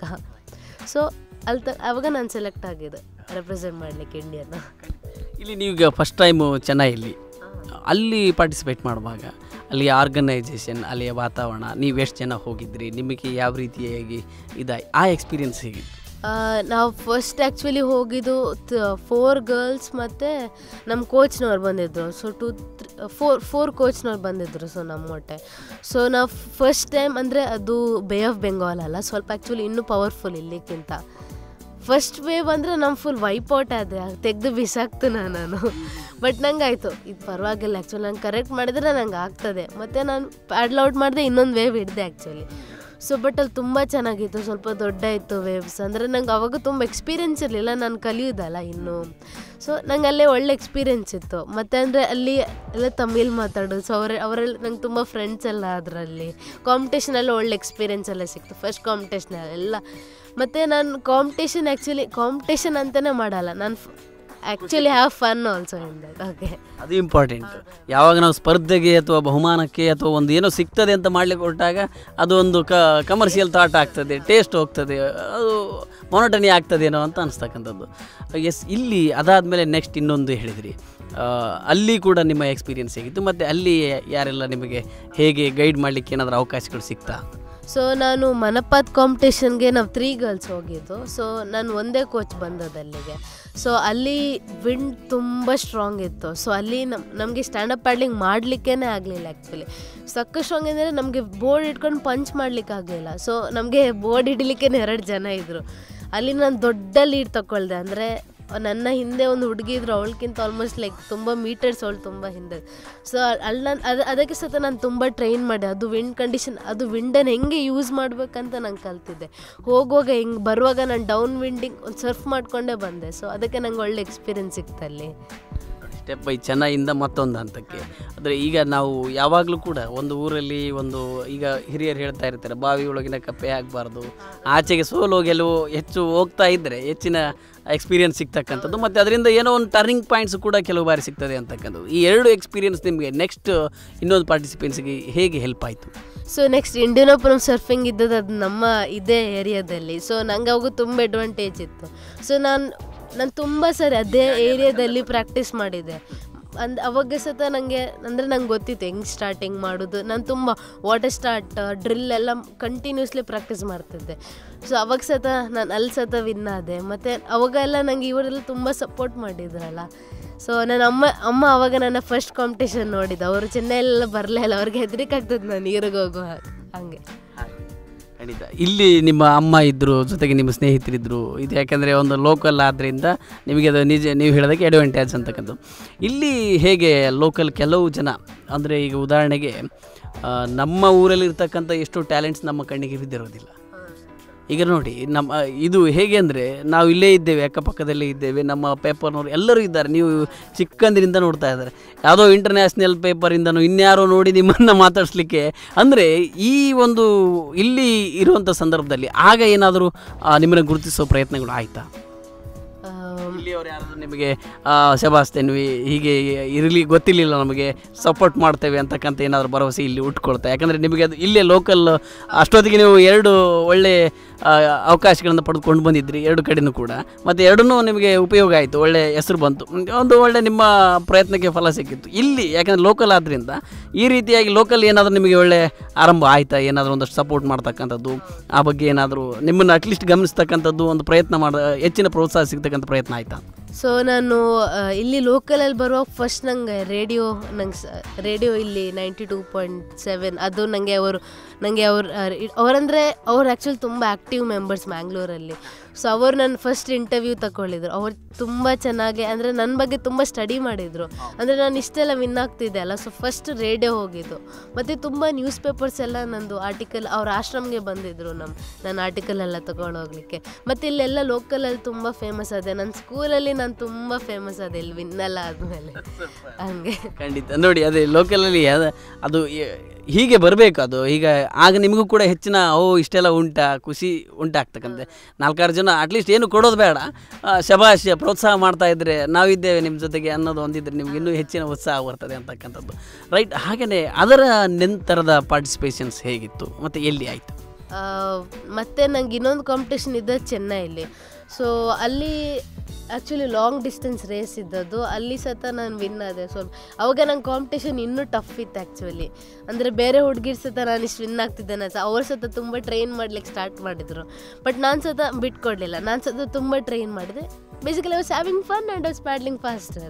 ಸೊ ಅಲ್ಲಿ ತ ಆವಾಗ ನಾನು ಸೆಲೆಕ್ಟ್ ಆಗಿದೆ ರೆಪ್ರೆಸೆಂಟ್ ಮಾಡಲಿಕ್ಕೆ ಇಂಡಿಯಾನ ಇಲ್ಲಿ ನೀವೀಗ ಫಸ್ಟ್ ಟೈಮು ಚೆನ್ನೈಯಲ್ಲಿ ಅಲ್ಲಿ ಪಾರ್ಟಿಸಿಪೇಟ್ ಮಾಡುವಾಗ ಅಲ್ಲಿ ಆರ್ಗನೈಜೇಷನ್ ಅಲ್ಲಿಯ ವಾತಾವರಣ ನೀವು ಎಷ್ಟು ಜನ ಹೋಗಿದ್ರಿ ನಿಮಗೆ ಯಾವ ರೀತಿಯಾಗಿ ಇದಾയി ಆ ಎಕ್ಸ್ಪೀರಿಯನ್ಸ್ ಹೇಗೆ ನಾವು ಫಸ್ಟ್ ಆ್ಯಕ್ಚುಲಿ ಹೋಗಿದ್ದು ಫೋರ್ ಗರ್ಲ್ಸ್ ಮತ್ತು ನಮ್ಮ ಕೋಚ್ನವ್ರು ಬಂದಿದ್ದರು ಸೊ ಟು ಫೋರ್ ಫೋರ್ ಕೋಚ್ನವ್ರು ಬಂದಿದ್ದರು ಸೊ ನಮ್ಮ ಹೊಟ್ಟೆ ಸೊ ನಾವು ಫಸ್ಟ್ ಟೈಮ್ ಅಂದರೆ ಅದು ಬೇ ಆಫ್ ಬೆಂಗಾಲ್ ಅಲ್ಲ ಸ್ವಲ್ಪ ಆ್ಯಕ್ಚುಲಿ ಇನ್ನೂ ಪವರ್ಫುಲ್ ಇಲ್ಲಿಕ್ಕಿಂತ ಫಸ್ಟ್ ವೇವ್ ಅಂದರೆ ನಮ್ಮ ಫುಲ್ ವೈಪೌಟ್ ಆದೆ ತೆಗೆದು ಬಿಸಾಕ್ತು ನಾನು ಬಟ್ ನಂಗೆ ಆಯಿತು ಇದು ಪರವಾಗಿಲ್ಲ ಆ್ಯಕ್ಚುಲಿ ನಂಗೆ ಕರೆಕ್ಟ್ ಮಾಡಿದ್ರೆ ನಂಗೆ ಆಗ್ತದೆ ಮತ್ತು ನಾನು ಪ್ಯಾಡ್ಲ್ ಔಟ್ ಮಾಡಿದೆ ಇನ್ನೊಂದು ವೇವ್ ಹಿಡಿದೆ ಆ್ಯಕ್ಚುಲಿ ಸೊ ಬಟ್ ಅಲ್ಲಿ ತುಂಬ ಚೆನ್ನಾಗಿತ್ತು ಸ್ವಲ್ಪ ದೊಡ್ಡ ಇತ್ತು ವೇವ್ಸ್ ಅಂದರೆ ನಂಗೆ ಅವಾಗ ತುಂಬ ಎಕ್ಸ್ಪೀರಿಯೆನ್ಸ್ ಇರಲಿಲ್ಲ ನಾನು ಕಲಿಯೋದಲ್ಲ ಇನ್ನು ಸೊ ನಂಗೆ ಅಲ್ಲೇ ಒಳ್ಳೆ ಎಕ್ಸ್ಪೀರಿಯೆನ್ಸ್ ಇತ್ತು ಮತ್ತು ಅಂದರೆ ಅಲ್ಲಿ ಎಲ್ಲ ತಮಿಳ್ ಮಾತಾಡೋದು ಸೊ ಅವರ ಅವರೆಲ್ಲ ನಂಗೆ ತುಂಬ ಫ್ರೆಂಡ್ಸ್ ಎಲ್ಲ ಅದರಲ್ಲಿ ಕಾಂಪಿಟೇಷನಲ್ಲಿ ಒಳ್ಳೆ ಎಕ್ಸ್ಪೀರಿಯೆನ್ಸ್ ಎಲ್ಲ ಸಿಕ್ತು ಫಸ್ಟ್ ಕಾಂಪಿಟೇಷನ್ ಎಲ್ಲ ಮತ್ತು ನಾನು ಕಾಂಪಿಟೇಷನ್ ಆ್ಯಕ್ಚುಲಿ ಕಾಂಪಿಟೇಷನ್ ಅಂತಲೇ ಮಾಡಲ್ಲ ನಾನು actually have fun also in that okay ಅದು ಇಂಪಾರ್ಟೆಂಟ್ ಯಾವಾಗ ನಾವು ಸ್ಪರ್ಧೆಗೆ ಅಥವಾ ಬಹುಮಾನಕ್ಕೆ ಅಥವಾ ಒಂದು ಏನೋ ಸಿಗ್ತದೆ ಅಂತ ಮಾಡ್ಲಿಕ್ಕೆ ಹೊರಟಾಗ ಅದು ಒಂದು ಕ ಕಮರ್ಷಿಯಲ್ ಥಾಟ್ ಆಗ್ತದೆ ಟೇಸ್ಟ್ ಹೋಗ್ತದೆ ಅದು ಮೊನಟನಿ ಆಗ್ತದೇನೋ ಅಂತ ಅನಿಸ್ತಕ್ಕಂಥದ್ದು ಎಸ್ ಇಲ್ಲಿ ಅದಾದಮೇಲೆ ನೆಕ್ಸ್ಟ್ ಇನ್ನೊಂದು ಹೇಳಿದ್ರಿ ಆ, ಅಲ್ಲಿ ಕೂಡ ನಿಮ್ಮ ಎಕ್ಸ್ಪೀರಿಯನ್ಸ್ ಹೇಗಿತ್ತು ಮತ್ತು ಅಲ್ಲಿ ಯಾರೆಲ್ಲ ನಿಮಗೆ ಹೇಗೆ ಗೈಡ್ ಮಾಡಲಿಕ್ಕೆ ಏನಾದರೂ ಅವಕಾಶಗಳು ಸಿಗ್ತಾ ಸೊ ನಾನು ಮನಪಾತ್ ಕಾಂಪಿಟೇಷನ್ಗೆ ನಾವು ತ್ರೀ ಗರ್ಲ್ಸ್ ಹೋಗಿದ್ದು ಸೊ ನಾನು ಒಂದೇ ಕೋಚ್ ಬಂದದ್ದು ಅಲ್ಲಿಗೆ ಸೊ ಅಲ್ಲಿ ವಿಂಡ್ ತುಂಬ ಸ್ಟ್ರಾಂಗ್ ಇತ್ತು ಸೊ ಅಲ್ಲಿ ನಮ್ ನಮಗೆ ಸ್ಟ್ಯಾಂಡಪ್ ಪ್ಯಾಡ್ಲಿಂಗ್ ಮಾಡಲಿಕ್ಕೇ ಆಗಲಿಲ್ಲ ಆ್ಯಕ್ಚುಲಿ ಸಕ್ಕ ಸ್ಟ್ರಾಂಗ್ ಅಂದರೆ ನಮಗೆ ಬೋರ್ಡ್ ಇಟ್ಕೊಂಡು ಪಂಚ್ ಮಾಡ್ಲಿಕ್ಕೆ ಆಗಲಿಲ್ಲ ಸೊ ನಮಗೆ ಬೋರ್ಡ್ ಹಿಡಿಲಿಕ್ಕೆ ಎರಡು ಜನ ಇದ್ದರು ಅಲ್ಲಿ ನಾನು ದೊಡ್ಡ ಲೀಡ್ ತಗೊಳ್ದೆ ಅಂದರೆ ನನ್ನ ಹಿಂದೆ ಒಂದು ಹುಡುಗಿ ಇದ್ರು ಅವಳಕ್ಕಿಂತ ಆಲ್ಮೋಸ್ಟ್ ಲೈಕ್ ತುಂಬ ಮೀಟರ್ಸ್ ಅವಳು ತುಂಬ ಹಿಂದೆ ಸೊ ಅಲ್ಲಿ ನಾನು ಅದು ಅದಕ್ಕೆ ಸತ ನಾನು ತುಂಬ ಟ್ರೈನ್ ಮಾಡಿದೆ ಅದು ವಿಂಡ್ ಕಂಡೀಷನ್ ಅದು ವಿಂಡನ್ನು ಹೆಂಗೆ ಯೂಸ್ ಮಾಡ್ಬೇಕಂತ ನಾನು ಕಲ್ತಿದ್ದೆ ಹೋಗುವಾಗ ಹಿಂಗೆ ಬರುವಾಗ ನಾನು ಡೌನ್ ವಿಂಡಿಂಗ್ ಒಂದು ಸರ್ಫ್ ಮಾಡಿಕೊಂಡೇ ಬಂದೆ ಸೊ ಅದಕ್ಕೆ ನಂಗೆ ಒಳ್ಳೆ ಎಕ್ಸ್ಪೀರಿಯನ್ಸ್ ಸಿಕ್ತಲ್ಲಿ ಸ್ಟೆಪ್ ಬೈ ಚೆನ್ನೈಯಿಂದ ಮತ್ತೊಂದು ಹಂತಕ್ಕೆ ಅಂದರೆ ಈಗ ನಾವು ಯಾವಾಗಲೂ ಕೂಡ ಒಂದು ಊರಲ್ಲಿ ಒಂದು ಈಗ ಹಿರಿಯರು ಹೇಳ್ತಾ ಇರ್ತಾರೆ ಬಾವಿ ಒಳಗಿನ ಕಪ್ಪೆ ಆಗಬಾರ್ದು ಆಚೆಗೆ ಸೋಲು ಗೆಲುವು ಹೆಚ್ಚು ಹೋಗ್ತಾ ಇದ್ದರೆ ಹೆಚ್ಚಿನ ಎಕ್ಸ್ಪೀರಿಯನ್ಸ್ ಸಿಗ್ತಕ್ಕಂಥದ್ದು ಮತ್ತು ಅದರಿಂದ ಏನೋ ಒಂದು ಟರ್ನಿಂಗ್ ಪಾಯಿಂಟ್ಸ್ ಕೂಡ ಕೆಲವು ಬಾರಿ ಸಿಗ್ತದೆ ಅಂತಕ್ಕಂಥದ್ದು ಈ ಎರಡು ಎಕ್ಸ್ಪೀರಿಯನ್ಸ್ ನಿಮಗೆ ನೆಕ್ಸ್ಟ್ ಇನ್ನೊಂದು ಪಾರ್ಟಿಸಿಪೆಂಟ್ಸ್ಗೆ ಹೇಗೆ ಹೆಲ್ಪ್ ಆಯಿತು ಸೊ ನೆಕ್ಸ್ಟ್ ಇಂಡಿಯನೋಪುರಂ ಸರ್ಫಿಂಗ್ ಇದ್ದದ್ದು ಅದು ನಮ್ಮ ಇದೇ ಏರಿಯಾದಲ್ಲಿ ಸೊ ನಂಗೆ ಅವಾಗ ತುಂಬ ಅಡ್ವಾಂಟೇಜ್ ಇತ್ತು ಸೊ ನಾನು ನಾನು ತುಂಬ ಸರಿ ಅದೇ ಏರಿಯಾದಲ್ಲಿ ಪ್ರಾಕ್ಟೀಸ್ ಮಾಡಿದ್ದೆ ಅಂದ್ ಅವಾಗ ಸತ ನನಗೆ ಅಂದರೆ ನಂಗೆ ಗೊತ್ತಿತ್ತು ಹೆಂಗೆ ಸ್ಟಾರ್ಟಿಂಗ್ ಮಾಡೋದು ನಾನು ತುಂಬ ವಾಟರ್ ಸ್ಟಾರ್ಟ್ ಡ್ರಿಲ್ ಎಲ್ಲ ಕಂಟಿನ್ಯೂಸ್ಲಿ ಪ್ರಾಕ್ಟೀಸ್ ಮಾಡ್ತಿದ್ದೆ ಸೊ ಅವಾಗ ಸತ ನಾನು ಅಲ್ಲಿ ಸತ ವಿನ್ ಆದೆ ಮತ್ತು ಅವಾಗೆಲ್ಲ ನನಗೆ ಇವರೆಲ್ಲ ತುಂಬ ಸಪೋರ್ಟ್ ಮಾಡಿದ್ರಲ್ಲ ಸೊ ನನ್ನ ಅಮ್ಮ ಅಮ್ಮ ಅವಾಗ ನನ್ನ ಫಸ್ಟ್ ಕಾಂಪಿಟೇಷನ್ ನೋಡಿದ್ದು ಅವರು ಚೆನ್ನೈಲೆಲ್ಲ ಬರಲೇ ಇಲ್ಲ ಅವ್ರಿಗೆ ಹೆದರಿಕೆ ಆಗ್ತದೆ ನಾನು ನೀರಿಗೆ ಹೋಗುವ ಹಂಗೆ ಖಂಡಿತ ಇಲ್ಲಿ ನಿಮ್ಮ ಅಮ್ಮ ಇದ್ದರು ಜೊತೆಗೆ ನಿಮ್ಮ ಸ್ನೇಹಿತರಿದ್ದರು ಇದು ಯಾಕೆಂದರೆ ಒಂದು ಲೋಕಲ್ ಆದ್ದರಿಂದ ನಿಮಗೆ ಅದು ನಿಜ ನೀವು ಹೇಳೋದಕ್ಕೆ ಅಡ್ವಾಂಟೇಜ್ ಅಂತಕ್ಕಂಥದ್ದು ಇಲ್ಲಿ ಹೇಗೆ ಲೋಕಲ್ ಕೆಲವು ಜನ ಅಂದರೆ ಈಗ ಉದಾಹರಣೆಗೆ ಆ, ನಮ್ಮ ಊರಲ್ಲಿರ್ತಕ್ಕಂಥ ಎಷ್ಟು ಟ್ಯಾಲೆಂಟ್ಸ್ ನಮ್ಮ ಕಣ್ಣಿಗೆ ಬಿದ್ದಿರೋದಿಲ್ಲ ಈಗ ನೋಡಿ ನಮ್ಮ ಇದು ಹೇಗೆ ಅಂದರೆ ನಾವು ಇಲ್ಲೇ ಇದ್ದೇವೆ ಅಕ್ಕಪಕ್ಕದಲ್ಲೇ ಇದ್ದೇವೆ ನಮ್ಮ ಪೇಪರ್ನವರು ಎಲ್ಲರೂ ಇದ್ದಾರೆ ನೀವು ಚಿಕ್ಕಂದಿನಿಂದ ನೋಡ್ತಾ ಇದ್ದಾರೆ ಯಾವುದೋ ಇಂಟರ್ನ್ಯಾಷನಲ್ ಪೇಪರಿಂದನೂ ಇನ್ಯಾರೋ ನೋಡಿ ನಿಮ್ಮನ್ನು ಮಾತಾಡಿಸ್ಲಿಕ್ಕೆ ಅಂದರೆ ಈ ಒಂದು ಇಲ್ಲಿ ಇರುವಂಥ ಸಂದರ್ಭದಲ್ಲಿ ಆಗ ಏನಾದರೂ ನಿಮ್ಮನ್ನು ಗುರುತಿಸೋ ಪ್ರಯತ್ನಗಳು ಆಯಿತಾ ಇಲ್ಲಿಯವರು ಯಾರಾದರೂ ನಿಮಗೆ ಆ, ಶಬಾಸ್ ತೆನ್ವಿ ಹೀಗೆ ಇರಲಿ ಗೊತ್ತಿರಲಿಲ್ಲ ನಮಗೆ ಸಪೋರ್ಟ್ ಮಾಡ್ತೇವೆ ಅಂತಕ್ಕಂಥ ಏನಾದರೂ ಭರವಸೆ ಇಲ್ಲಿ ಉಟ್ಕೊಳ್ತಾ ಯಾಕಂದರೆ ನಿಮಗೆ ಅದು ಇಲ್ಲೇ ಲೋಕಲ್ ಅಷ್ಟೊತ್ತಿಗೆ ನೀವು ಎರಡು ಒಳ್ಳೆ ಆ, ಅವಕಾಶಗಳನ್ನು ಪಡೆದುಕೊಂಡು ಬಂದಿದ್ರಿ ಎರಡು ಕಡೆನೂ ಕೂಡ ಮತ್ತು ಎರಡನ್ನೂ ನಿಮಗೆ ಉಪಯೋಗ ಆಯಿತು ಒಳ್ಳೆ ಹೆಸರು ಬಂತು ಹ್ಮ್, ಒಂದು ಒಳ್ಳೆ ನಿಮ್ಮ ಪ್ರಯತ್ನಕ್ಕೆ ಫಲ ಸಿಕ್ಕಿತ್ತು ಇಲ್ಲಿ ಯಾಕಂದರೆ ಲೋಕಲ್ ಆದ್ದರಿಂದ ಈ ರೀತಿಯಾಗಿ ಲೋಕಲ್ ಏನಾದರೂ ನಿಮಗೆ ಒಳ್ಳೆ ಆರಂಭ ಆಯಿತಾ ಏನಾದರೂ ಒಂದಷ್ಟು ಸಪೋರ್ಟ್ ಮಾಡ್ತಕ್ಕಂಥದ್ದು ಆ ಬಗ್ಗೆ ಏನಾದರೂ ನಿಮ್ಮನ್ನು ಅಟ್ಲೀಸ್ಟ್ ಗಮನಿಸ್ತಕ್ಕಂಥದ್ದು ಒಂದು ಪ್ರಯತ್ನ ಮಾಡ ಹೆಚ್ಚಿನ ಪ್ರೋತ್ಸಾಹ ಸಿಗ್ತಕ್ಕಂಥ ಪ್ರಯತ್ನ ಆಯಿತಾ ಸೊ ನಾನು ಆ, ಇಲ್ಲಿ ಲೋಕಲಲ್ಲಿ ಬರುವಾಗ ಫಸ್ಟ್ ನಂಗೆ ರೇಡಿಯೋ ನಂಗೆ ರೇಡಿಯೋ ಇಲ್ಲಿ ನೈಂಟಿ ಟೂ ಪಾಯಿಂಟ್ ಸೆವೆನ್ ಅದು ನನಗೆ ಅವರು ನನಗೆ ಅವ್ರು ಅವರಂದರೆ ಅವ್ರು ಆ್ಯಕ್ಚುಲಿ ತುಂಬ ಆ್ಯಕ್ಟಿವ್ ಮೆಂಬರ್ಸ್ ಮ್ಯಾಂಗ್ಳೂರಲ್ಲಿ ಸೊ ಅವರು ನನ್ನ ಫಸ್ಟ್ ಇಂಟರ್ವ್ಯೂ ತಗೊಳ್ಳಿದ್ರು ಅವ್ರು ತುಂಬ ಚೆನ್ನಾಗಿ ಅಂದರೆ ನನ್ನ ಬಗ್ಗೆ ತುಂಬ ಸ್ಟಡಿ ಮಾಡಿದರು ಅಂದರೆ ನಾನು ಇಷ್ಟೆಲ್ಲ ವಿನ್ ಆಗ್ತಿದ್ದೆ ಅಲ್ಲ ಸೊ ಫಸ್ಟ್ ರೇಡಿಯೋ ಹೋಗಿದ್ದು ಮತ್ತು ತುಂಬ ನ್ಯೂಸ್ ಪೇಪರ್ಸ್ ಎಲ್ಲ ನಂದು ಆರ್ಟಿಕಲ್ ಅವ್ರ ಆಶ್ರಮ್ಗೆ ಬಂದಿದ್ದರು ನಮ್ಮ ನನ್ನ ಆರ್ಟಿಕಲ್ ಎಲ್ಲ ತಗೊಂಡೋಗ್ಲಿಕ್ಕೆ ಮತ್ತು ಇಲ್ಲೆಲ್ಲ ಲೋಕಲಲ್ಲಿ ತುಂಬ ಫೇಮಸ್ ಅದೆ ನನ್ನ ಸ್ಕೂಲಲ್ಲಿ ನಾನು ತುಂಬ ಫೇಮಸ್ ಅದೆ ಇಲ್ಲಿ ವಿನ್ನೆಲ್ಲ ಆದಮೇಲೆ ಹಂಗೆ ಖಂಡಿತ ನೋಡಿ ಅದೇ ಲೋಕಲಲ್ಲಿ ಅದ- ಅದು ಎ- ಹೀಗೆ ಬರಬೇಕು ಅದು ಈಗ ಆಗ ನಿಮಗೂ ಕೂಡ ಹೆಚ್ಚಿನ ಓ ಇಷ್ಟೆಲ್ಲ ಉಂಟಾ ಖುಷಿ ಉಂಟಾಗ್ತಕ್ಕಂತೆ ನಾಲ್ಕಾರು ಜನ ಅಟ್ಲೀಸ್ಟ್ ಏನು ಕೊಡೋದು ಬೇಡ ಆ, ಶಬಾಷ್ ಪ್ರೋತ್ಸಾಹ ಮಾಡ್ತಾ ಇದ್ದರೆ ನಾವಿದ್ದೇವೆ ನಿಮ್ಮ ಜೊತೆಗೆ ಅನ್ನೋದು ಒಂದಿದ್ರೆ ನಿಮ್ಗೆ ಇನ್ನೂ ಹೆಚ್ಚಿನ ಉತ್ಸಾಹ ಬರ್ತದೆ ಅಂತಕ್ಕಂಥದ್ದು ರೈಟ್ ಹಾಗೆಯೇ ಅದರ ನಂತರದ ಪಾರ್ಟಿಸಿಪೇಷನ್ಸ್ ಹೇಗಿತ್ತು ಮತ್ತು ಎಲ್ಲಿ ಆಯಿತು ಆ, ಮತ್ತೆ ನಂಗೆ ಇನ್ನೊಂದು ಕಾಂಪಿಟೇಷನ್ ಇದ್ದ ಚೆನ್ನೈಲಿ ಸೊ ಅಲ್ಲಿ ಆ್ಯಕ್ಚುಲಿ ಲಾಂಗ್ ಡಿಸ್ಟೆನ್ಸ್ ರೇಸ್ ಇದ್ದದ್ದು ಅಲ್ಲಿ ಸತ ನಾನು ವಿನ್ ಆದೆ ಸ್ವಲ್ಪ ಅವಾಗ ನಂಗೆ ಕಾಂಪಿಟೇಷನ್ ಇನ್ನೂ ಟಫ್ ಇತ್ತು ಆ್ಯಕ್ಚುಲಿ ಅಂದರೆ ಬೇರೆ ಹುಡುಗಿರ್ ಸತ ನಾನು ಇಷ್ಟು ವಿನ್ ಆಗ್ತಿದ್ದೇನೆ ಸಹ ಅವ್ರು ಸತ ತುಂಬ ಟ್ರೈನ್ ಮಾಡ್ಲಿಕ್ಕೆ ಸ್ಟಾರ್ಟ್ ಮಾಡಿದರು ಬಟ್ ನಾನು ಸತ ಬಿಟ್ಕೊಡ್ಲಿಲ್ಲ ನಾನು ಸತ ತುಂಬ ಟ್ರೈನ್ ಮಾಡಿದೆ basically was having fun and was paddling faster